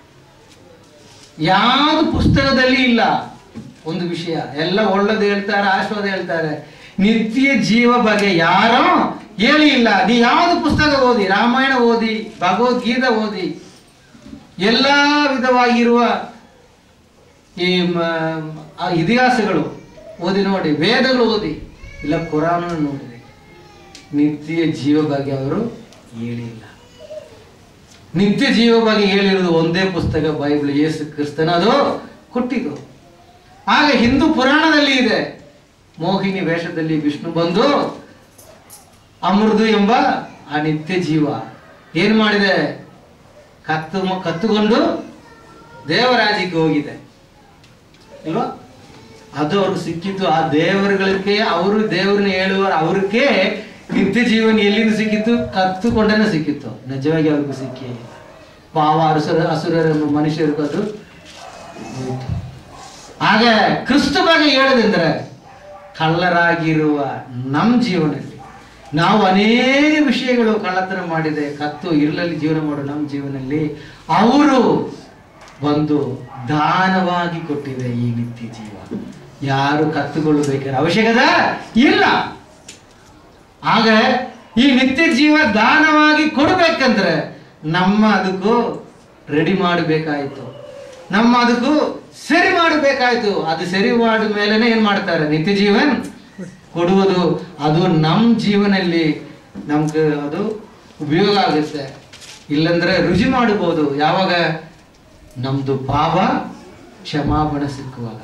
ಯಾವುದು ಪುಸ್ತಕದಲ್ಲಿ ಇಲ್ಲ ಒಂದು ವಿಷಯ ಎಲ್ಲ ಒಳ್ಳೇದು ಹೇಳ್ತಾರೆ ಆಶೀರ್ವಾದ ಹೇಳ್ತಾರೆ ನಿತ್ಯ ಜೀವ ಬಗ್ಗೆ ಯಾರೋ ಹೇಳಿ ಇಲ್ಲ ನೀ ಯಾವುದು ಪುಸ್ತಕ ಓದಿ ರಾಮಾಯಣ ಓದಿ ಭಗವದ್ಗೀತೆ ಓದಿ ಎಲ್ಲ ವಿಧವಾಗಿರುವ ಈ ಮ- ಆ ಇತಿಹಾಸಗಳು ಓದಿ ನೋಡಿ ವೇದಗಳು ಓದಿ ಇಲ್ಲ ಕುರಾನ್ ನೋಡಿರಿ ನಿತ್ಯ ಜೀವ ಬಗ್ಗೆ ಅವರು ಹೇಳಿಲ್ಲ ನಿತ್ಯ ಜೀವ ಬಗ್ಗೆ ಹೇಳಿರೋದು ಒಂದೇ ಪುಸ್ತಕ ಬೈಬಲ್ ಯೇಸು ಕ್ರಿಸ್ತನ ಅದು ಕೊಟ್ಟಿದ್ದು ಆಗ ಹಿಂದೂ ಪುರಾಣದಲ್ಲಿ ಇದೆ ಮೋಹಿನಿ ವೇಷದಲ್ಲಿ ವಿಷ್ಣು ಬಂದು ಅಮೃದು ಎಂಬ ಆ ನಿತ್ಯ ಜೀವ ಏನ್ ಮಾಡಿದೆ ಕತ್ತು ಕತ್ತುಕೊಂಡು ದೇವರಾಜ್ಯಕ್ಕೆ ಹೋಗಿದೆ ಇಲ್ವಾ ಅದು ಅವ್ರಿಗೆ ಸಿಕ್ಕಿತ್ತು ಆ ದೇವರುಗಳಿಗೆ ಅವರು ದೇವ್ರನ್ನ ಹೇಳುವ ಅವ್ರಿಗೆ ನಿತ್ಯ ಜೀವನ ಎಲ್ಲಿಂದ ಸಿಕ್ಕಿತ್ತು ಕತ್ತುಕೊಂಡೇನೆ ಸಿಕ್ಕಿತ್ತು ನಿಜವಾಗಿ ಅವ್ರಿಗೂ ಸಿಕ್ಕಿ ಪಾವ ಅಸುರ ಅಸುರರ ಮನುಷ್ಯರಿಗೂ ಅದು ಹೋಯ್ತು. ಆಗ ಕ್ರಿಸ್ತ ಬಗ್ಗೆ ಹೇಳೋದಂದ್ರೆ ಕಳ್ಳರಾಗಿರುವ ನಮ್ಮ ಜೀವನದಲ್ಲಿ ನಾವು ಅನೇಕ ವಿಷಯಗಳು ಕಳ್ಳತನ ಮಾಡಿದೆ ಕತ್ತು ಇರಲಲ್ಲಿ ಜೀವನ ಮಾಡೋ ನಮ್ಮ ಜೀವನದಲ್ಲಿ ಅವರು ಬಂದು ದಾನವಾಗಿ ಕೊಟ್ಟಿದೆ ಈ ನಿತ್ಯ ಜೀವ ಯಾರು ಕತ್ತುಕೊಳ್ಳಬೇಕಾದ ಅವಶ್ಯಕತೆ ಇಲ್ಲ ಆಗ ಈ ನಿತ್ಯ ಜೀವ ದಾನವಾಗಿ ಕೊಡಬೇಕಂದ್ರೆ ನಮ್ಮ ಅದಕ್ಕೂ ರೆಡಿ ಮಾಡಬೇಕಾಯ್ತು ನಮ್ಮ ಅದಕ್ಕೂ ಸರಿ ಮಾಡಬೇಕಾಯ್ತು ಅದು ಸರಿ ಮಾಡಿದ ಮೇಲೆನೆ ಏನ್ ಮಾಡ್ತಾರೆ ನಿತ್ಯ ಜೀವನ್ ಕೊಡುವುದು ಅದು ನಮ್ಮ ಜೀವನಲ್ಲಿ ನಮ್ಗೆ ಅದು ಉಪಯೋಗ ಆಗುತ್ತೆ ಇಲ್ಲಂದ್ರೆ ರುಜಿ ಮಾಡಬಹುದು ಯಾವಾಗ ನಮ್ದು ಪಾಪ ಕ್ಷಮಾಪಣೆ ಸಿಕ್ಕುವಾಗ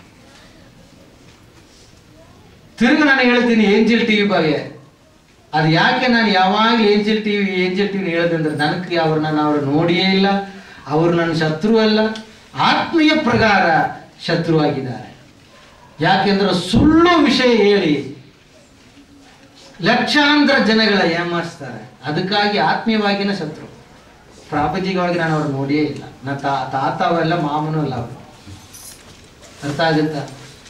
ತಿರುಗಿ ನಾನು ಹೇಳ್ತೀನಿ ಏಂಜಲ್ ಟಿವಿ ಬಗ್ಗೆ ಅದು ಯಾಕೆ ನಾನು ಯಾವಾಗಲೂ ಏಂಜಲ್ ಟಿವಿ ಏಂಜಲ್ ಟಿವಿ ಹೇಳೋದಂದ್ರೆ ನನಗೆ ಅವ್ರು ನಾನು ಅವ್ರು ನೋಡಿಯೇ ಇಲ್ಲ ಅವರು ನನ್ನ ಶತ್ರು ಅಲ್ಲ ಆತ್ಮೀಯ ಪ್ರಕಾರ ಶತ್ರುವಾಗಿದ್ದಾರೆ ಯಾಕೆಂದ್ರೆ ಸುಳ್ಳು ವಿಷಯ ಹೇಳಿ ಲಕ್ಷಾಂತರ ಜನಗಳ ಏಮಾರಿಸ್ತಾರೆ ಅದಕ್ಕಾಗಿ ಆತ್ಮೀಯವಾಗಿನ ಶತ್ರು ಪ್ರಾಪಂಚಿಕವಾಗಿ ನಾನು ಅವ್ರು ನೋಡಿಯೇ ಇಲ್ಲ ನನ್ನ ತಾ ತಾತ ಅವೆಲ್ಲ ಮಾಮನೂ ಅಲ್ಲ ಅವರು ಅರ್ಥ ಆಗುತ್ತಾ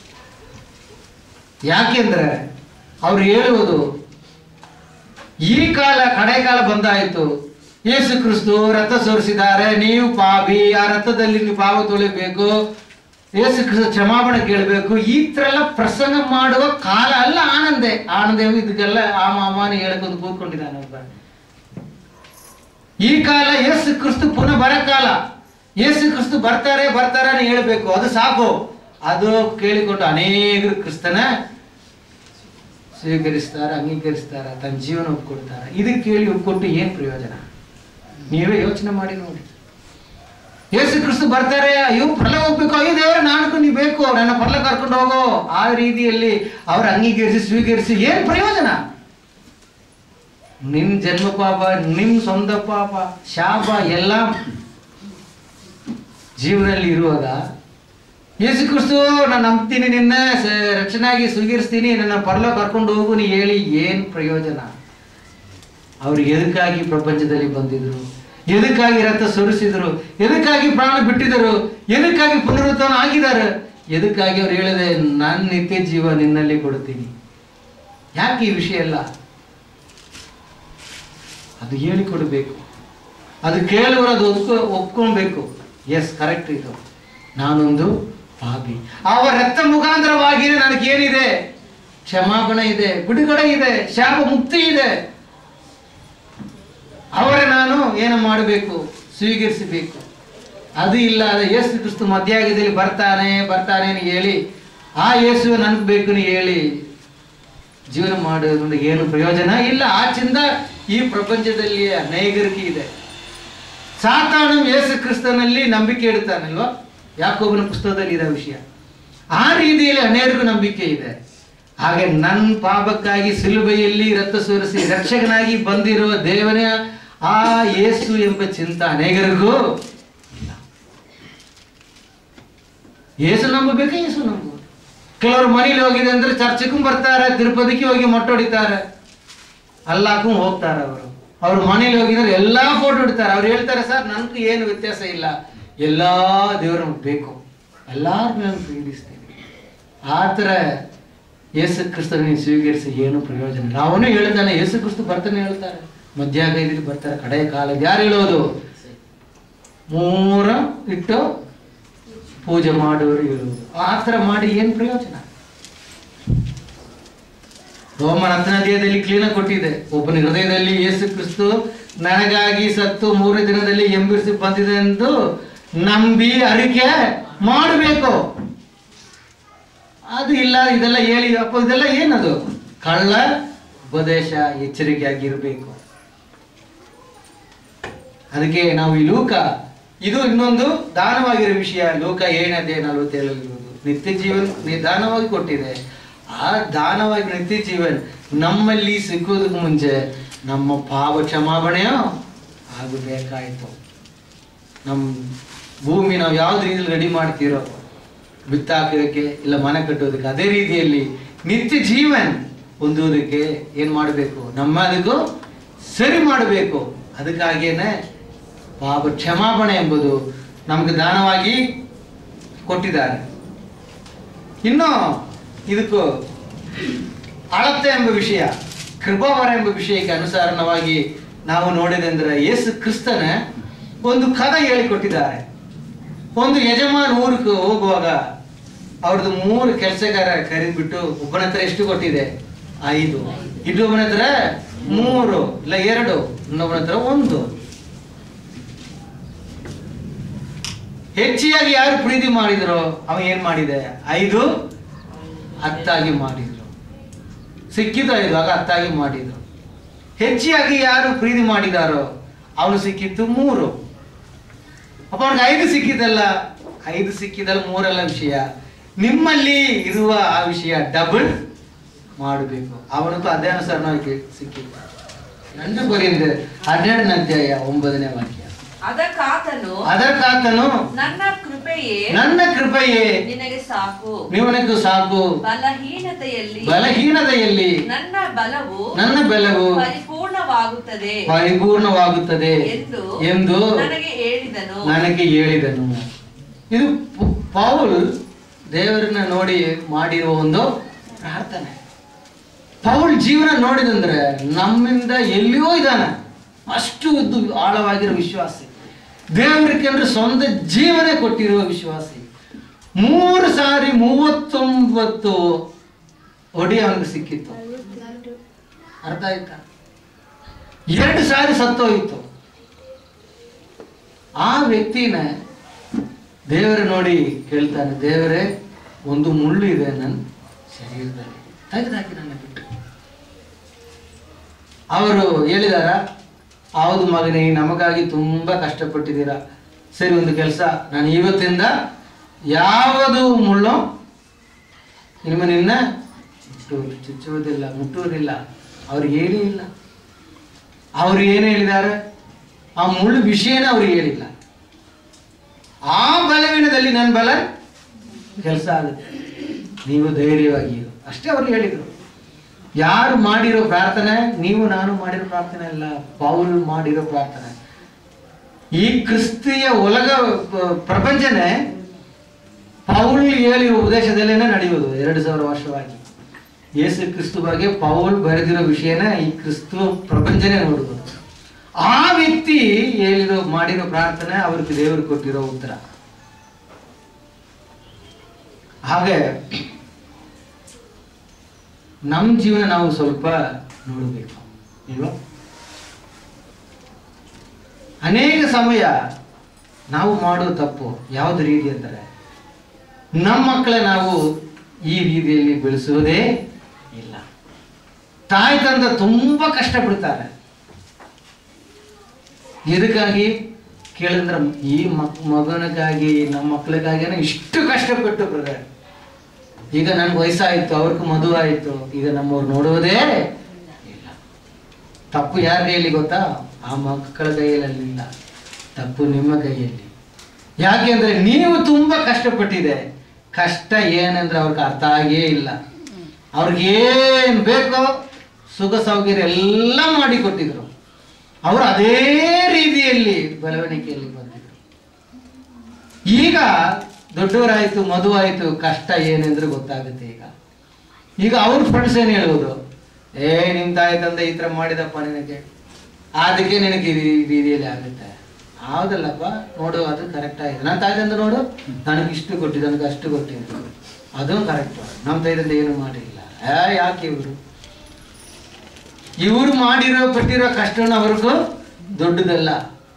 ಯಾಕೆಂದ್ರೆ ಅವ್ರು ಹೇಳುವುದು ಈ ಕಾಲ ಕಡೆ ಕಾಲ ಬಂದಾಯಿತು ಯೇಸು ಕ್ರಿಸ್ತು ರಥ ಸೋರಿಸಿದ್ದಾರೆ ನೀವು ಪಾಪಿ ಆ ರಥದಲ್ಲಿ ನೀವು ಪಾಪ ತೊಳಿಬೇಕು ಯೇಸು ಕ್ರಿಸ್ತು ಕ್ಷಮಾಪಣೆ ಕೇಳಬೇಕು ಈ ತರ ಎಲ್ಲ ಪ್ರಸಂಗ ಮಾಡುವ ಕಾಲ ಅಲ್ಲ ಆನಂದೆ ಆನಂದ ಇದಕ್ಕೆಲ್ಲ ಆ ಮಾಮಾನ ಹೇಳ್ಕೊಂಡು ಕೂತ್ಕೊಂಡಿದ್ದಾನೆ ಒಬ್ಬ ಈ ಕಾಲ ಯೇಸು ಕ್ರಿಸ್ತು ಪುನಃ ಬರ ಕಾಲ ಯೇಸು ಕ್ರಿಸ್ತು ಬರ್ತಾರೆ ಬರ್ತಾರೆ ಅಂತ ಹೇಳ್ಬೇಕು ಅದು ಸಾಕು ಅದು ಕೇಳಿಕೊಂಡು ಅನೇಕರು ಕ್ರಿಸ್ತನ ಸ್ವೀಕರಿಸ್ತಾರೆ ಅಂಗೀಕರಿಸ್ತಾರೆ ತನ್ನ ಜೀವನ ಒಪ್ಕೊಡ್ತಾರೆ ಇದಕ್ಕೆ ಕೇಳಿ ಒಪ್ಕೊಟ್ಟು ಏನು ಪ್ರಯೋಜನ ನೀವೇ ಯೋಚನೆ ಮಾಡಿ ನೋಡಿ ಯೇಸು ಕ್ರಿಸ್ತು ಬರ್ತಾರೆ ಅಯ್ಯೋ ಪರ್ಲ ಹೋಗ್ಬೇಕು ಅಯ್ಯೋ ದೇವರೇ ನಾನು ನೀವು ಬೇಕು ನನ್ನ ಪರ್ಲ ಕರ್ಕೊಂಡು ಹೋಗೋ ಆ ರೀತಿಯಲ್ಲಿ ಅವ್ರ ಅಂಗೀಕರಿಸಿ ಸ್ವೀಕರಿಸಿ ಏನು ಪ್ರಯೋಜನ ನಿನ್ ಜನ್ಮ ಪಾಪ ನಿಮ್ ಸ್ವಂತ ಪಾಪ ಶಾಪ ಎಲ್ಲ ಜೀವನದಲ್ಲಿ ಇರುವಾಗ ಯೇಸು ಕ್ರಿಸ್ತು ನಾನು ನಂಬ್ತೀನಿ ನಿನ್ನ ಸ- ರಕ್ಷಣಾಗಿ ಸ್ವೀಕರಿಸ್ತೀನಿ ನನ್ನ ಪರಲೋ ಕರ್ಕೊಂಡು ಹೋಗು ನೀ ಹೇಳಿ ಏನ್ ಪ್ರಯೋಜನ ಅವ್ರು ಎದಕ್ಕಾಗಿ ಪ್ರಪಂಚದಲ್ಲಿ ಬಂದಿದ್ರು ಎದಕ್ಕಾಗಿ ರಥ ಸುರಿಸಿದ್ರು ಎದಕ್ಕಾಗಿ ಪ್ರಾಣ ಬಿಟ್ಟಿದರು ಎದಕ್ಕಾಗಿ ಪುನರುತ್ಥಾನ ಆಗಿದ್ದಾರೆ ಎದಕ್ಕಾಗಿ ಅವ್ರು ಹೇಳಿದೆ ನಾನು ನಿತ್ಯ ಜೀವ ನಿನ್ನಲ್ಲಿ ಕೊಡ್ತೀನಿ ಯಾಕೆ ಈ ವಿಷಯ ಎಲ್ಲ ಅದು ಹೇಳಿಕೊಡ್ಬೇಕು ಅದು ಕೇಳುವರು ಅದು ಒಪ್ಕೊ ಒಪ್ಕೊಳ್ಬೇಕು ಎಸ್ ಕರೆಕ್ಟ್ ಇದು ನಾನೊಂದು ಪಾಪಿ ಅವರ ರಕ್ತ ಮುಖಾಂತರವಾಗಿ ನನಗೆ ಏನಿದೆ ಕ್ಷಮಾಪಣೆ ಇದೆ ಬಿಡುಗಡೆ ಇದೆ ಶಾಪ ಮುಕ್ತಿ ಇದೆ ಅವರ ನಾನು ಏನು ಮಾಡಬೇಕು ಸ್ವೀಕರಿಸಬೇಕು ಅದು ಇಲ್ಲ ಅದು ಯೇಸು ಕ್ರಿಸ್ತು ಮಧ್ಯಾಗದಲ್ಲಿ ಬರ್ತಾನೆ ಬರ್ತಾನೆ ಅಂತ ಹೇಳಿ ಆ ಯೇಸು ನನ್ಗೆ ಬೇಕು ನೀ ಹೇಳಿ ಜೀವನ ಮಾಡೋದ್ರಿಂದ ಏನು ಪ್ರಯೋಜನ ಇಲ್ಲ ಆಚಿಂದ ಈ ಪ್ರಪಂಚದಲ್ಲಿ ಅನೇಕರಿಗೆ ಇದೆ ಸಾತಾನು ಯೇಸು ಕ್ರಿಸ್ತನಲ್ಲಿ ನಂಬಿಕೆ ಇಡ್ತಾನಲ್ವಾ ಯಾಕೋಬನ ಪುಸ್ತಕದಲ್ಲಿ ಇರೋ ವಿಷಯ ಆ ರೀತಿಯಲ್ಲಿ ಅನೇಕರಿಗೂ ನಂಬಿಕೆ ಇದೆ ಹಾಗೆ ನನ್ನ ಪಾಪಕ್ಕಾಗಿ ಸಿಲುಬೆಯಲ್ಲಿ ರಕ್ತ ಸುರಿಸಿ ರಕ್ಷಕನಾಗಿ ಬಂದಿರುವ ದೇವನ ಆ ಯೇಸು ಎಂಬ ಚಿಂತ ಅನೇಕರಿಗೂ ಇಲ್ಲ ಯೇಸು ನಂಬಬೇಕಾ ಯೇಸು ನಂಬುವುದು ಕೆಲವರು ಮನೇಲಿ ಹೋಗಿದೆ ಅಂದ್ರೆ ಚರ್ಚಕ್ಕೂ ಬರ್ತಾರೆ ತಿರುಪತಿಗೆ ಹೋಗಿ ಮೊಟ್ಟೆ ಹೊಡಿತಾರೆ ಅಲ್ಲಾಕು ಹೋಗ್ತಾರೆ ಅವರು ಅವ್ರು ಮನೇಲಿ ಹೋಗಿದ್ರೆ ಎಲ್ಲಾ ಫೋಟೋ ಇಡ್ತಾರೆ ಅವ್ರು ಹೇಳ್ತಾರೆ ಸರ್ ನನ್ಗೂ ಏನು ವ್ಯತ್ಯಾಸ ಇಲ್ಲ ಎಲ್ಲ ದೇವರು ನಮ್ಗೆ ಬೇಕು ಎಲ್ಲಾರನ್ನೂ ನಾನು ಪ್ರೀತಿಸ್ತೀನಿ ಆ ಥರ ಯೇಸು ಕ್ರಿಸ್ತನ ಸ್ವೀಕರಿಸಿ ಏನು ಪ್ರಯೋಜನ ಇಲ್ಲ. ಅವನು ಹೇಳ್ತಾನೆ ಯೇಸು ಕ್ರಿಸ್ತು ಬರ್ತಾನೆ ಹೇಳ್ತಾರೆ ಮಧ್ಯಾಹ್ನ ಬರ್ತಾರೆ ಕಡೆ ಕಾಲ ಯಾರು ಹೇಳೋದು ಮೂರ ಇಟ್ಟು ಪೂಜೆ ಮಾಡೋರು ಹೇಳುವುದು ಆ ಥರ ಮಾಡಿ ಏನು ಪ್ರಯೋಜನ ರೋಮನ್ ಹತ್ತನೇದಲ್ಲಿ ಕ್ಲೀನಾಗಿ ಕೊಟ್ಟಿದೆ ಒಬ್ಬನ ಹೃದಯದಲ್ಲಿ ಯೇಸು ಕ್ರಿಸ್ತು ನನಗಾಗಿ ಸತ್ತು ಮೂರನೇ ದಿನದಲ್ಲಿ ಎಂಬಿರಿಸಿ ಬಂದಿದೆ ಎಂದು ನಂಬಿ ಅರಿಕೆ ಮಾಡಬೇಕು ಅದು ಇಲ್ಲ ಇದೆಲ್ಲ ಹೇಳಿ ಅಪ್ಪ ಇದೆಲ್ಲ ಏನದು ಕಳ್ಳ ಉಪದೇಶ ಎಚ್ಚರಿಕೆಯಾಗಿರ್ಬೇಕು ಅದಕ್ಕೆ ನಾವು ಈ ಲೂಕ ಇದು ಇನ್ನೊಂದು ದಾನವಾಗಿರೋ ವಿಷಯ ಲೋಕ ಏಳನೇ ನಲವತ್ತೇಳಲ್ಲಿರುವುದು ನಿತ್ಯ ಜೀವನ ನಿಧಾನವಾಗಿ ಕೊಟ್ಟಿದೆ ಆ ದಾನವಾಗಿ ನಿತ್ಯ ಜೀವನ್ ನಮ್ಮಲ್ಲಿ ಸಿಗೋದಕ್ಕೆ ಮುಂಚೆ ನಮ್ಮ ಪಾಪ ಕ್ಷಮಾಪಣೆಯೋ ಆಗಬೇಕಾಯ್ತು ನಮ್ಮ ಭೂಮಿ ನಾವು ಯಾವ್ದು ರೀತಿಯಲ್ಲಿ ರೆಡಿ ಮಾಡ್ತೀರೋ ಬಿತ್ತಾಕೋದಕ್ಕೆ ಇಲ್ಲ ಮನೆ ಕಟ್ಟೋದಕ್ಕೆ ಅದೇ ರೀತಿಯಲ್ಲಿ ನಿತ್ಯ ಜೀವನ್ ಹೊಂದುವುದಕ್ಕೆ ಏನ್ ಮಾಡಬೇಕು ನಮ್ಮ ಅದಕ್ಕೂ ಸರಿ ಮಾಡಬೇಕು ಅದಕ್ಕಾಗಿಯೇ ಪಾಪ ಕ್ಷಮಾಪಣೆ ಎಂಬುದು ನಮಗೆ ದಾನವಾಗಿ ಕೊಟ್ಟಿದ್ದಾರೆ ಇನ್ನು ಇದಕ್ಕೂ ಅಳತೆ ಎಂಬ ವಿಷಯ ಕೃಪಾವರ ಎಂಬ ವಿಷಯಕ್ಕೆ ಅನುಸಾರವಾಗಿ ನಾವು ನೋಡಿದಂದ್ರೆ ಯೇಸು ಕ್ರಿಸ್ತನ ಒಂದು ಕಥೆ ಹೇಳಿಕೊಟ್ಟಿದ್ದಾರೆ ಒಂದು ಯಜಮಾನ್ ಊರಿಗೆ ಹೋಗುವಾಗ ಅವ್ರದ್ದು ಮೂರು ಕೆಲಸಗಾರ ಕರೆದ್ಬಿಟ್ಟು ಒಬ್ಬನ ಹತ್ರ ಎಷ್ಟು ಕೊಟ್ಟಿದೆ ಐದು ಇನ್ನೊಬ್ಬನ ಹತ್ರ ಮೂರು ಇಲ್ಲ ಎರಡು ಇನ್ನೊಬ್ಬನ ಹತ್ರ ಒಂದು ಹೆಚ್ಚಿಯಾಗಿ ಯಾರು ಪ್ರೀತಿ ಮಾಡಿದ್ರು ಅವ ಏನ್ ಮಾಡಿದೆ ಐದು ಹತ್ತಾಗಿ ಮಾಡಿದ್ರು ಸಿಕ್ಕಿದ್ದು ಐದು ಆಗ ಹತ್ತಾಗಿ ಮಾಡಿದ್ರು ಹೆಚ್ಚಿಯಾಗಿ ಯಾರು ಪ್ರೀತಿ ಮಾಡಿದಾರೋ ಅವನು ಸಿಕ್ಕಿದ್ದು ಮೂರು ಅಪ್ಪ ಅವ್ನಿಗೆ ಐದು ಸಿಕ್ಕಿದಲ್ಲ ಐದು ಸಿಕ್ಕಿದಲ್ಲ ಮೂರಲ್ಲ ವಿಷಯ ನಿಮ್ಮಲ್ಲಿ ಇರುವ ಆ ವಿಷಯ ಡಬಲ್ ಮಾಡಬೇಕು ಅವನಕ್ಕೂ ಅದೇ ಅನುಸಾರವಾಗಿ ಸಿಕ್ಕಿದ್ದ ನಂದು ಬರೆಯಿಂದ ಹನ್ನೆರಡನೇ ಅಧ್ಯಾಯ ಒಂಬತ್ತನೇ ವಾಕ್ಯ ಅದಕ್ಕಾತನು ಅದಕ್ಕಾತನು ನನ್ನ ಕೃಪೆಯೇ ನನ್ನ ಕೃಪೆಯೇ ನಿನಗೆ ಸಾಕು ನಿವನಕ್ಕೂ ಸಾಕು ಬಲಹೀನತೆಯಲ್ಲಿ ಬಲಹೀನತೆಯಲ್ಲಿ ನನ್ನ ಬಲವು ನನ್ನ ಬೆಲವು ಪರಿಪೂರ್ಣವಾಗುತ್ತದೆ ಪರಿಪೂರ್ಣವಾಗುತ್ತದೆ ಎಂದು ಎಂದು ನನಗೆ ಹೇಳಿದನು ನನಗೆ ಹೇಳಿದನು ಇದು ಪ- ಪೌಲ್ ದೇವರನ್ನ ನೋಡಿ ಮಾಡಿರುವ ಒಂದು ಪ್ರಾರ್ಥನೆ ಪೌಲ್ ಜೀವನ ನೋಡಿದಂದ್ರೆ ನಮ್ಮಿಂದ ಎಲ್ಲಿಯೋ ಇದ್ದಾನೆ ಅಷ್ಟು ಉದ್ದು ಆಳವಾಗಿರೋ ವಿಶ್ವಾಸಿ ದೇವರಿಗೆ ಅಂದ್ರೆ ಸ್ವಂತ ಜೀವನ ಕೊಟ್ಟಿರುವ ವಿಶ್ವಾಸಿ ಮೂರು ಸಾರಿ ಮೂವತ್ತೊಂಬತ್ತು ಒಡಿ ಅವನಿಗೆ ಸಿಕ್ಕಿತ್ತು ಅರ್ಥ ಆಯ್ತಾ ಎರಡು ಸಾರಿ ಸತ್ತೋಯಿತು ಆ ವ್ಯಕ್ತಿನ ದೇವರು ನೋಡಿ ಕೇಳ್ತಾನೆ ದೇವರೇ ಒಂದು ಮುಳ್ಳು ಇದೆ ನನ್ನ ಶರೀರದಲ್ಲಿ ತೆಗೆದಾಕಿ ನನ್ನ ಬಿಟ್ಟು ಅವರು ಹೇಳಿದಾರ ಹೌದು ಮಗನೇ ನಮಗಾಗಿ ತುಂಬಾ ಕಷ್ಟಪಟ್ಟಿದ್ದೀರಾ ಸರಿ ಒಂದು ಕೆಲಸ ನಾನು ಇವತ್ತಿಂದ ಯಾವುದು ಮುಳ್ಳು ನಿಮ್ಮ ನಿನ್ನ ಮುಟ್ಟುವುದು ಚುಚ್ಚುವುದಿಲ್ಲ ಮುಟ್ಟುವುದಿಲ್ಲ ಅವ್ರಿಗೆ ಏನೂ ಇಲ್ಲ ಅವ್ರು ಏನು ಹೇಳಿದ್ದಾರೆ ಆ ಮುಳ್ಳು ವಿಷಯನೇ ಅವ್ರಿಗೆ ಹೇಳಿಲ್ಲ ಆ ಬಲವೀನದಲ್ಲಿ ನನ್ನ ಬಲ ಕೆಲಸ ಆಗುತ್ತೆ ನೀವು ಧೈರ್ಯವಾಗಿ ಇರು. ಅಷ್ಟೇ ಅವ್ರು ಹೇಳಿದರು ಯಾರು ಮಾಡಿರೋ ಪ್ರಾರ್ಥನೆ ನೀವು ನಾನು ಮಾಡಿರೋ ಪ್ರಾರ್ಥನೆ ಅಲ್ಲ ಪೌಲ್ ಮಾಡಿರೋ ಪ್ರಾರ್ಥನೆ ಈ ಕ್ರಿಸ್ತಿಯ ಒಲಗ ಪ- ಪ್ರಪಂಚನೇ ಪೌಲ್ ಹೇಳಿರೋ ಉಪದೇಶದಲ್ಲೇನೆ ನಡೆಯುವುದು ಎರಡು ಸಾವಿರ ವರ್ಷವಾಗಿ ಯೇಸು ಕ್ರಿಸ್ತು ಬಗ್ಗೆ ಪೌಲ್ ಬರೆದಿರೋ ವಿಷಯನ ಈ ಕ್ರಿಸ್ತು ಪ್ರಪಂಚನೇ ನೋಡುವುದು ಆ ವ್ಯಕ್ತಿ ಹೇಳಿರೋ ಮಾಡಿರೋ ಪ್ರಾರ್ಥನೆ ಅವ್ರಿಗೆ ದೇವರು ಕೊಟ್ಟಿರೋ ಉತ್ತರ ಹಾಗೆ ನಮ್ಮ ಜೀವನ ನಾವು ಸ್ವಲ್ಪ ನೋಡಬೇಕು ಇಲ್ವಾ ಅನೇಕ ಸಮಯ ನಾವು ಮಾಡೋ ತಪ್ಪು ಯಾವ್ದು ರೀತಿ ಅಂತಾರೆ ನಮ್ಮ ಮಕ್ಕಳ ನಾವು ಈ ರೀತಿಯಲ್ಲಿ ಬೆಳೆಸುವುದೇ ಇಲ್ಲ ತಾಯಿ ತಂದ ತುಂಬಾ ಕಷ್ಟಪಡ್ತಾರೆ ಎದಕ್ಕಾಗಿ ಕೇಳಿದ್ರೆ ಈ ಮಕ್ ಮಗನಿಗಾಗಿ ನಮ್ಮ ಮಕ್ಕಳಿಗಾಗಿನೇ ಇಷ್ಟು ಕಷ್ಟಪಟ್ಟು ಬ್ರದರ್ ಈಗ ನನ್ಗೆ ವಯಸ್ಸಾಯಿತು ಅವ್ರಿಗೆ ಮದುವೆ ಆಯಿತು ಈಗ ನಮ್ಮವ್ರು ನೋಡುವುದೇ ಇಲ್ಲ ತಪ್ಪು ಯಾರ ಕೈಯಲ್ಲಿ ಗೊತ್ತಾ ಆ ಮಕ್ಕಳ ಕೈಯಲ್ಲಿ ಇಲ್ಲ ತಪ್ಪು ನಿಮ್ಮ ಕೈಯಲ್ಲಿ ಯಾಕೆಂದ್ರೆ ನೀವು ತುಂಬಾ ಕಷ್ಟಪಟ್ಟಿದೆ ಕಷ್ಟ ಏನಂದ್ರೆ ಅವ್ರಿಗೆ ಅರ್ಥ ಆಗೇ ಇಲ್ಲ ಅವ್ರಿಗೆ ಏನ್ ಬೇಕೋ ಸುಖ ಸೌಕರ್ಯ ಎಲ್ಲ ಮಾಡಿ ಕೊಟ್ಟಿದ್ರು ಅವರು ಅದೇ ರೀತಿಯಲ್ಲಿ ಬೆಳವಣಿಗೆಯಲ್ಲಿ ಬಂದಿದ್ರು ಈಗ ದೊಡ್ಡವರಾಯ್ತು ಮದುವಾಯ್ತು ಕಷ್ಟ ಏನೆಂದ್ರೆ ಗೊತ್ತಾಗುತ್ತೆ ಈಗ ಈಗ ಅವ್ರ ಫ್ರೆಂಡ್ಸ್ ಏನು ಹೇಳುವುದು ಏ ನಿಮ್ ತಾಯಿ ತಂದೆ ಈ ಥರ ಮಾಡಿದಪ್ಪ ನಿನಗೆ ಅದಕ್ಕೆ ನಿನಗೆ ಈ ರೀ- ರೀತಿಯಲ್ಲಿ ಆಗುತ್ತೆ ಹೌದಲ್ಲಪ್ಪ ನೋಡು ಅದು ಕರೆಕ್ಟ್ ಆಗಿದೆ ನನ್ನ ತಾಯಿ ತಂದೆ ನೋಡು ನನಗೆ ಇಷ್ಟು ಕೊಟ್ಟಿದ್ದು ನನಗೆ ಅಷ್ಟು ಕೊಟ್ಟಿದ್ದು ಅದು ಕರೆಕ್ಟ್ ನಮ್ಮ ತಾಯಿ ತಂದೆ ಏನು ಮಾಡಿಲ್ಲ ಏ ಯಾಕೆ ಇವರು ಇವರು ಮಾಡಿರೋ ಪಟ್ಟಿರೋ ಕಷ್ಟವನ್ನು ಅವ್ರಿಗೂ ದೊಡ್ಡದಲ್ಲ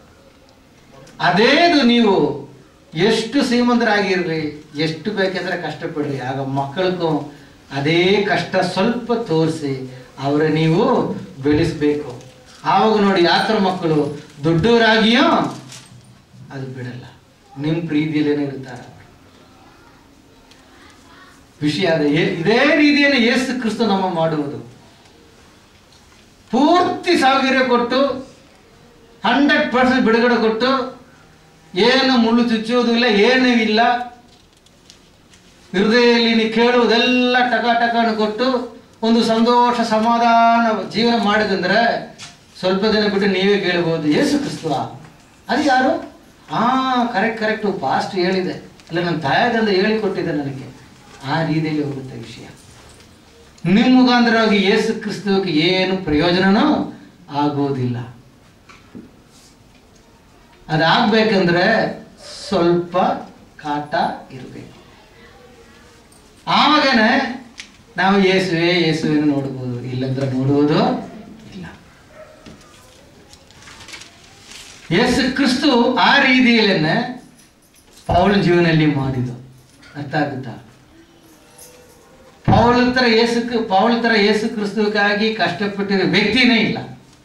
ಅದೇದು ನೀವು ಎಷ್ಟು ಶ್ರೀಮಂತರಾಗಿರ್ರಿ ಎಷ್ಟು ಬೇಕಂದ್ರೆ ಕಷ್ಟಪಡ್ರಿ ಆಗ ಮಕ್ಕಳಿಗೂ ಅದೇ ಕಷ್ಟ ಸ್ವಲ್ಪ ತೋರಿಸಿ ಅವರ ನೀವು ಬೆಳೆಸ್ಬೇಕು ಆವಾಗ ನೋಡಿ ಯಾತ್ರ ಮಕ್ಕಳು ದೊಡ್ಡವರಾಗಿಯೋ ಅದು ಬಿಡಲ್ಲ ನಿಮ್ಮ ಪ್ರೀತಿಯಲ್ಲೇನೆ ಇರ್ತಾರೆ ಅವರು ವಿಷಯ ಅದೇ ಏ- ಇದೇ ರೀತಿಯನ್ನು ಯೇಸು ಕ್ರಿಸ್ತ ನಮ್ಮ ಮಾಡುವುದು ಪೂರ್ತಿ ಸಾವಿರ ಕೊಟ್ಟು ಹಂಡ್ರೆಡ್ ಪರ್ಸೆಂಟ್ ಬಿಡುಗಡೆ ಕೊಟ್ಟು ಏನು ಮುಳ್ಳು ಚುಚ್ಚುವುದು ಇಲ್ಲ ಏನೂ ಇಲ್ಲ ಹೃದಯದಲ್ಲಿ ನೀ ಕೇಳುವುದೆಲ್ಲ ಟಕ ಟಕನ ಕೊಟ್ಟು ಒಂದು ಸಂತೋಷ ಸಮಾಧಾನ ಜೀವನ ಮಾಡಿದಂದ್ರೆ ಸ್ವಲ್ಪ ದಿನ ಬಿಟ್ಟು ನೀವೇ ಕೇಳಬಹುದು ಯೇಸು ಕ್ರಿಸ್ತುವ ಅದು ಯಾರು ಹಾ ಕರೆಕ್ಟ್ ಕರೆಕ್ಟು ಪಾಸ್ಟ್ ಹೇಳಿದೆ ಇಲ್ಲ ನನ್ನ ತಾಯದಿಂದ ಹೇಳಿಕೊಟ್ಟಿದೆ ನನಗೆ ಆ ರೀತಿಯಲ್ಲಿ ಹೋಗುತ್ತೆ ವಿಷಯ ನಿಮ್ಮ ಮುಖಾಂತರವಾಗಿ ಯೇಸು ಕ್ರಿಸ್ತುವಿಗೆ ಏನು ಪ್ರಯೋಜನನೂ ಆಗೋದಿಲ್ಲ ಅದಾಗಬೇಕಂದ್ರೆ ಸ್ವಲ್ಪ ಕಾಟ ಇರಬೇಕು ಆವಾಗನೇ ನಾವು ಯೇಸುವೆ ಯೇಸುವೆನ ನೋಡ್ಬೋದು ಇಲ್ಲಂದ್ರೆ ನೋಡುವುದು ಇಲ್ಲ ಯೇಸು ಕ್ರಿಸ್ತು ಆ ರೀತಿಯಲ್ಲೇನೆ ಪೌಲ ಜೀವನದಲ್ಲಿ ಮಾಡಿದ್ದು ಅರ್ಥ ಆಗುತ್ತಾ ಪೌಲ ತರ ಯೇಸು ಪೌಲ ತರ ಯೇಸು ಕ್ರಿಸ್ತುವಿಗಾಗಿ ಕಷ್ಟಪಟ್ಟಿರೋ ವ್ಯಕ್ತಿನೇ ಇಲ್ಲ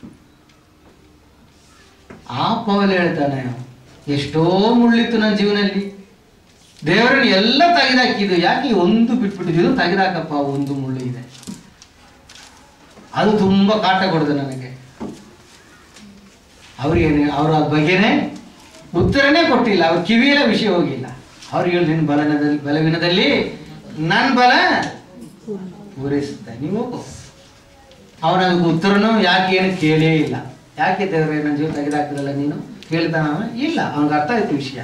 ಆ ಪೌಲ್ ಹೇಳ್ತಾನೆ ಎಷ್ಟೋ ಮುಳ್ಳಿತ್ತು ನನ್ನ ಜೀವನದಲ್ಲಿ ದೇವರನ್ನು ಎಲ್ಲ ತೆಗೆದಾಕಿದ್ದು ಯಾಕೆ ಈ ಒಂದು ಬಿಟ್ಬಿಟ್ಟಿದ್ದು ತೆಗೆದಾಕಪ್ಪ ಒಂದು ಮುಳ್ಳು ಇದೆ ಅದು ತುಂಬಾ ಕಾಟ ಕೊಡ್ದು ನನಗೆ ಅವ್ರಿಗೇನೆ ಅವ್ರ ಅದ್ ಬಗ್ಗೆನೇ ಉತ್ತರನೇ ಕೊಟ್ಟಿಲ್ಲ ಅವ್ರ ಕಿವಿಯಲ್ಲ ವಿಷಯ ಹೋಗಿಲ್ಲ ಅವ್ರಿಗೆ ಹೇಳಿ ನಿನ್ನ ಬಲನದಲ್ಲಿ ಬಲವಿನದಲ್ಲಿ ನನ್ನ ಬಲ ಪೂರೈಸುತ್ತೆ ನೀವು ಹೋಗು ಅವನ ಅದಕ್ಕೆ ಉತ್ತರನು ಯಾಕೆ ಏನು ಕೇಳೇ ಇಲ್ಲ ಯಾಕೆ ದೇವರೇ ನನ್ನ ಜೀವ ತೆಗೆದಾಕಿದಲ್ಲ ನೀನು ಕೇಳ್ತಾನ ಅವ? ಇಲ್ಲ ಅವನಿಗೆ ಅರ್ಥ ಆಯ್ತು ವಿಷಯ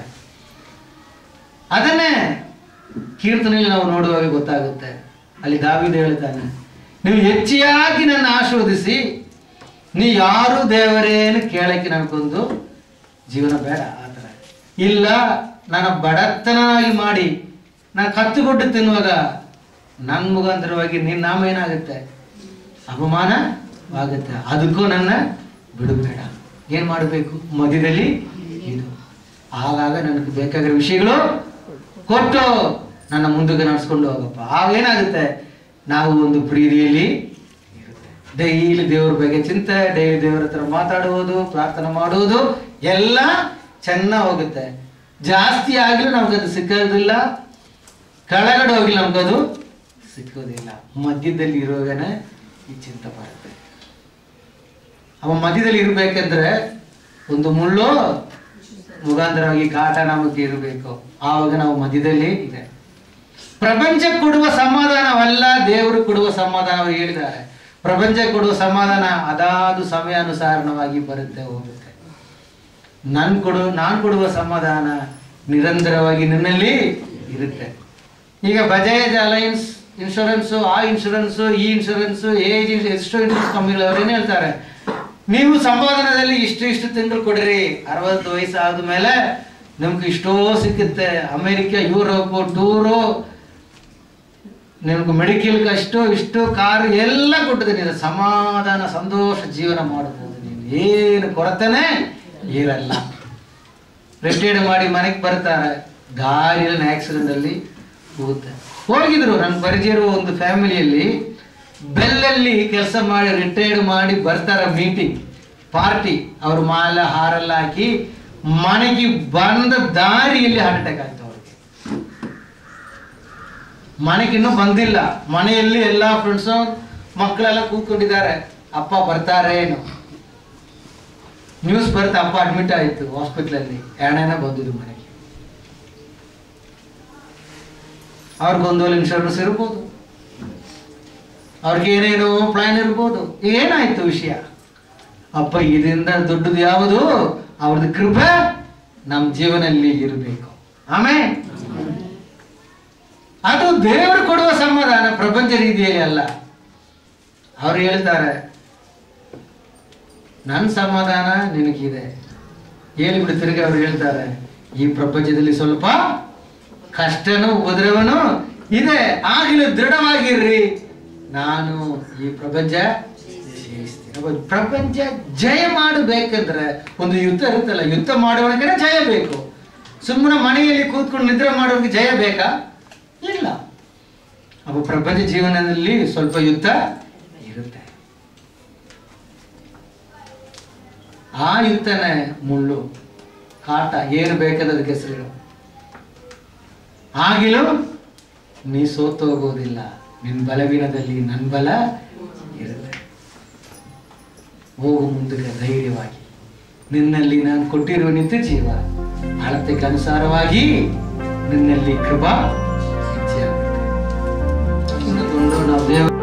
ಅದನ್ನೇ ಕೀರ್ತನೆಯಲ್ಲಿ ನಾವು ನೋಡುವಾಗ ಗೊತ್ತಾಗುತ್ತೆ ಅಲ್ಲಿ ದಾವಿದ ಹೇಳ್ತಾನೆ ನೀವು ಹೆಚ್ಚಿಯಾಗಿ ನನ್ನ ಆಶೀರ್ವದಿಸಿ ನೀ ಯಾರು ದೇವರೇನು ಕೇಳಕ್ಕೆ ನನಗೊಂದು ಜೀವನ ಬೇಡ ಆ ಥರ ಇಲ್ಲ ನನ್ನ ಬಡತನಾಗಿ ಮಾಡಿ ನಾನು ಕತ್ತುಕೊಟ್ಟು ತಿನ್ನುವಾಗ ನನ್ನ ಮುಖಾಂತರವಾಗಿ ನಿನ್ನ ನಾಮ ಏನಾಗುತ್ತೆ ಅಪಮಾನವಾಗುತ್ತೆ ಅದಕ್ಕೂ ನನ್ನ ಬಿಡಬೇಡ ಏನು ಮಾಡಬೇಕು ಮಧ್ಯದಲ್ಲಿ ಇದು ಆಗಾಗ ನನಗೆ ಬೇಕಾಗಿರೋ ವಿಷಯಗಳು ಕೊಟ್ಟು ನನ್ನ ಮುಂದಕ್ಕೆ ನಡೆಸ್ಕೊಂಡು ಹೋಗಪ್ಪ ಆಗ ಏನಾಗುತ್ತೆ ನಾವು ಒಂದು ಪ್ರೀತಿಯಲ್ಲಿ ಇರುತ್ತೆ ಡೈಲಿ ದೇವ್ರ ಬಗ್ಗೆ ಚಿಂತೆ ಡೈಲಿ ದೇವರ ಹತ್ರ ಮಾತಾಡುವುದು ಪ್ರಾರ್ಥನೆ ಮಾಡುವುದು ಎಲ್ಲ ಚೆನ್ನಾಗಿ ಹೋಗುತ್ತೆ ಜಾಸ್ತಿ ಆಗಲೂ ನಮ್ಗದು ಸಿಕ್ಕೋದಿಲ್ಲ ಕೆಳಗಡೆ ಹೋಗಿ ನಮ್ಗದು ಸಿಕ್ಕೋದಿಲ್ಲ ಮಧ್ಯದಲ್ಲಿ ಇರುವಾಗನೇ ಈ ಚಿಂತೆ ಬರುತ್ತೆ ಅವ ಮಧ್ಯದಲ್ಲಿ ಇರಬೇಕಂದ್ರೆ ಒಂದು ಮುಳ್ಳು ಮುಖಾಂತರವಾಗಿ ಕಾಟ ನಮಗೆ ಇರಬೇಕು ಆವಾಗ ನಾವು ಮಧ್ಯದಲ್ಲಿ ಇದೆ ಪ್ರಪಂಚ ಕೊಡುವ ಸಮಾಧಾನವಲ್ಲ ದೇವರು ಕೊಡುವ ಸಮಾಧಾನ ಅವರು ಹೇಳಿದ್ದಾರೆ ಪ್ರಪಂಚ ಕೊಡುವ ಸಮಾಧಾನ ಅದಾದು ಸಮಯಾನುಸಾರಣವಾಗಿ ಬರುತ್ತೆ ಹೋಗುತ್ತೆ ನನ್ ಕೊಡು ನಾನು ಕೊಡುವ ಸಮಾಧಾನ ನಿರಂತರವಾಗಿ ನಿನ್ನಲ್ಲಿ ಇರುತ್ತೆ ಈಗ ಬಜಾಜ್ ಅಲಯನ್ಸ್ ಇನ್ಶೂರೆನ್ಸು ಆ ಇನ್ಶೂರೆನ್ಸು ಈ ಇನ್ಶೂರೆನ್ಸು ಏಜ್ ಎಷ್ಟೋ ಇನ್ಶೂರೆನ್ಸ್ ಕಂಪನಿಗಳು ಅವ್ರು ಏನು ಹೇಳ್ತಾರೆ ನೀವು ಸಂಪಾದನದಲ್ಲಿ ಇಷ್ಟು ಇಷ್ಟು ತಿಂಗಳು ಕೊಡಿರಿ ಅರವತ್ತು ವಯಸ್ಸು ಆದ್ಮೇಲೆ ನಿಮ್ಗೆ ಇಷ್ಟೋ ಸಿಕ್ಕುತ್ತೆ ಅಮೆರಿಕ ಯುರೋಪ್ ಟೂರು ನಿಮ್ಗೆ ಮೆಡಿಕಲ್ಗೆ ಅಷ್ಟು ಇಷ್ಟು ಕಾರು ಎಲ್ಲ ಕೊಟ್ಟಿದೆ ನೀನು ಸಮಾಧಾನ ಸಂತೋಷ ಜೀವನ ಮಾಡಬಹುದು ನೀನು ಏನು ಕೊರತೆನೇ ಇರಲ್ಲ ರಿಟೈರ್ಡ್ ಮಾಡಿ ಮನೆಗೆ ಬರ್ತಾರೆ ದಾರಿಯಲ್ಲಿ ಆಕ್ಸಿಡೆಂಟ್ ಅಲ್ಲಿ ಹೋಗುತ್ತೆ ಹೋಗಿದ್ರು ನನ್ನ ಪರಿಚಯರು ಒಂದು ಫ್ಯಾಮಿಲಿಯಲ್ಲಿ ಬೆಲ್ಲಲ್ಲಿ ಕೆಲಸ ಮಾಡಿ ರಿಟೈರ್ಡ್ ಮಾಡಿ ಬರ್ತಾರೆ ಮೀಟಿಂಗ್ ಪಾರ್ಟಿ ಅವ್ರ ಮಾಲ ಹಾರೆಲ್ಲ ಹಾಕಿ ಮನೆಗೆ ಬಂದ ದಾರಿಯಲ್ಲಿ ಹಾರ್ಟ್ ಅಟ್ಯಾಕ್ ಆಯ್ತು ಅವ್ರಿಗೆ ಮನೆಗೆ ಇನ್ನೂ ಬಂದಿಲ್ಲ ಮನೆಯಲ್ಲಿ ಎಲ್ಲ ಫ್ರೆಂಡ್ಸು ಮಕ್ಕಳೆಲ್ಲ ಕೂತ್ಕೊಂಡಿದ್ದಾರೆ ಅಪ್ಪ ಬರ್ತಾರೆ ಏನು ನ್ಯೂಸ್ ಬರುತ್ತೆ ಅಪ್ಪ ಅಡ್ಮಿಟ್ ಆಯಿತು ಹಾಸ್ಪಿಟ್ಲಲ್ಲಿ ಎರಡನೇ ಬಂದಿದ್ದು ಮನೆಗೆ ಅವ್ರಿಗೊಂದು ಇನ್ಶೂರೆನ್ಸ್ ಇರ್ಬೋದು ಅವ್ರಿಗೆ ಏನೇನೋ ಪ್ಲಾನ್ ಇರ್ಬೋದು ಏನಾಯ್ತು ವಿಷಯ ಅಪ್ಪ ಇದರಿಂದ ದೊಡ್ಡದು ಯಾವುದು ಅವ್ರದ್ದು ಕೃಪೆ ನಮ್ಮ ಜೀವನದಲ್ಲಿ ಇರಬೇಕು ಆಮೇಲೆ ಅದು ದೇವರು ಕೊಡುವ ಸಮಾಧಾನ ಪ್ರಪಂಚ ರೀತಿಯಲ್ಲಿ ಅಲ್ಲ ಅವ್ರು ಹೇಳ್ತಾರೆ ನನ್ನ ಸಮಾಧಾನ ನಿನಗಿದೆ ಹೇಳಿಬಿಟ್ಟು ತಿರುಗಿ ಅವ್ರು ಹೇಳ್ತಾರೆ ಈ ಪ್ರಪಂಚದಲ್ಲಿ ಸ್ವಲ್ಪ ಕಷ್ಟನೂ ಉಪದ್ರವನು ಇದೆ ಆಗಲೂ ದೃಢವಾಗಿರ್ರಿ ನಾನು ಈ ಪ್ರಪಂಚ ಜಯಿಸ್ತೀನಿ ಅವಾಗ ಪ್ರಪಂಚ ಜಯ ಮಾಡಬೇಕಂದ್ರೆ ಒಂದು ಯುದ್ಧ ಇರುತ್ತಲ್ಲ ಯುದ್ಧ ಮಾಡುವವನಿಗೆ ಜಯ ಬೇಕು ಸುಮ್ಮನೆ ಮನೆಯಲ್ಲಿ ಕೂತ್ಕೊಂಡು ನಿದ್ರೆ ಮಾಡೋರಿಗೆ ಜಯ ಬೇಕಾ ಇಲ್ಲ ಅವ ಪ್ರಪಂಚ ಜೀವನದಲ್ಲಿ ಸ್ವಲ್ಪ ಯುದ್ಧ ಇರುತ್ತೆ ಆ ಯುದ್ಧನೇ ಮುಳ್ಳು ಕಾಟ ಏನು ಬೇಕಾದದಕ್ಕೆ ಹೆಸರು ಆಗಿಲು ನೀ ಸೋತು ಹೋಗೋದಿಲ್ಲ ನಿನ್ನ ಬಲವೀನದಲ್ಲಿ ನನ್ನ ಬಲ ಇರುತ್ತೆ ಹೋಗು ಮುಂದಕ್ಕೆ ಧೈರ್ಯವಾಗಿ ನಿನ್ನಲ್ಲಿ ನಾನು ಕೊಟ್ಟಿರುವ ನಿತ್ಯ ಜೀವ ಅಳತೆಗೆ ಅನುಸಾರವಾಗಿ ನಿನ್ನಲ್ಲಿ ಕೃಪಾ ಹೆಚ್ಚಾಗುತ್ತೆ. ನಾವು ದೇವ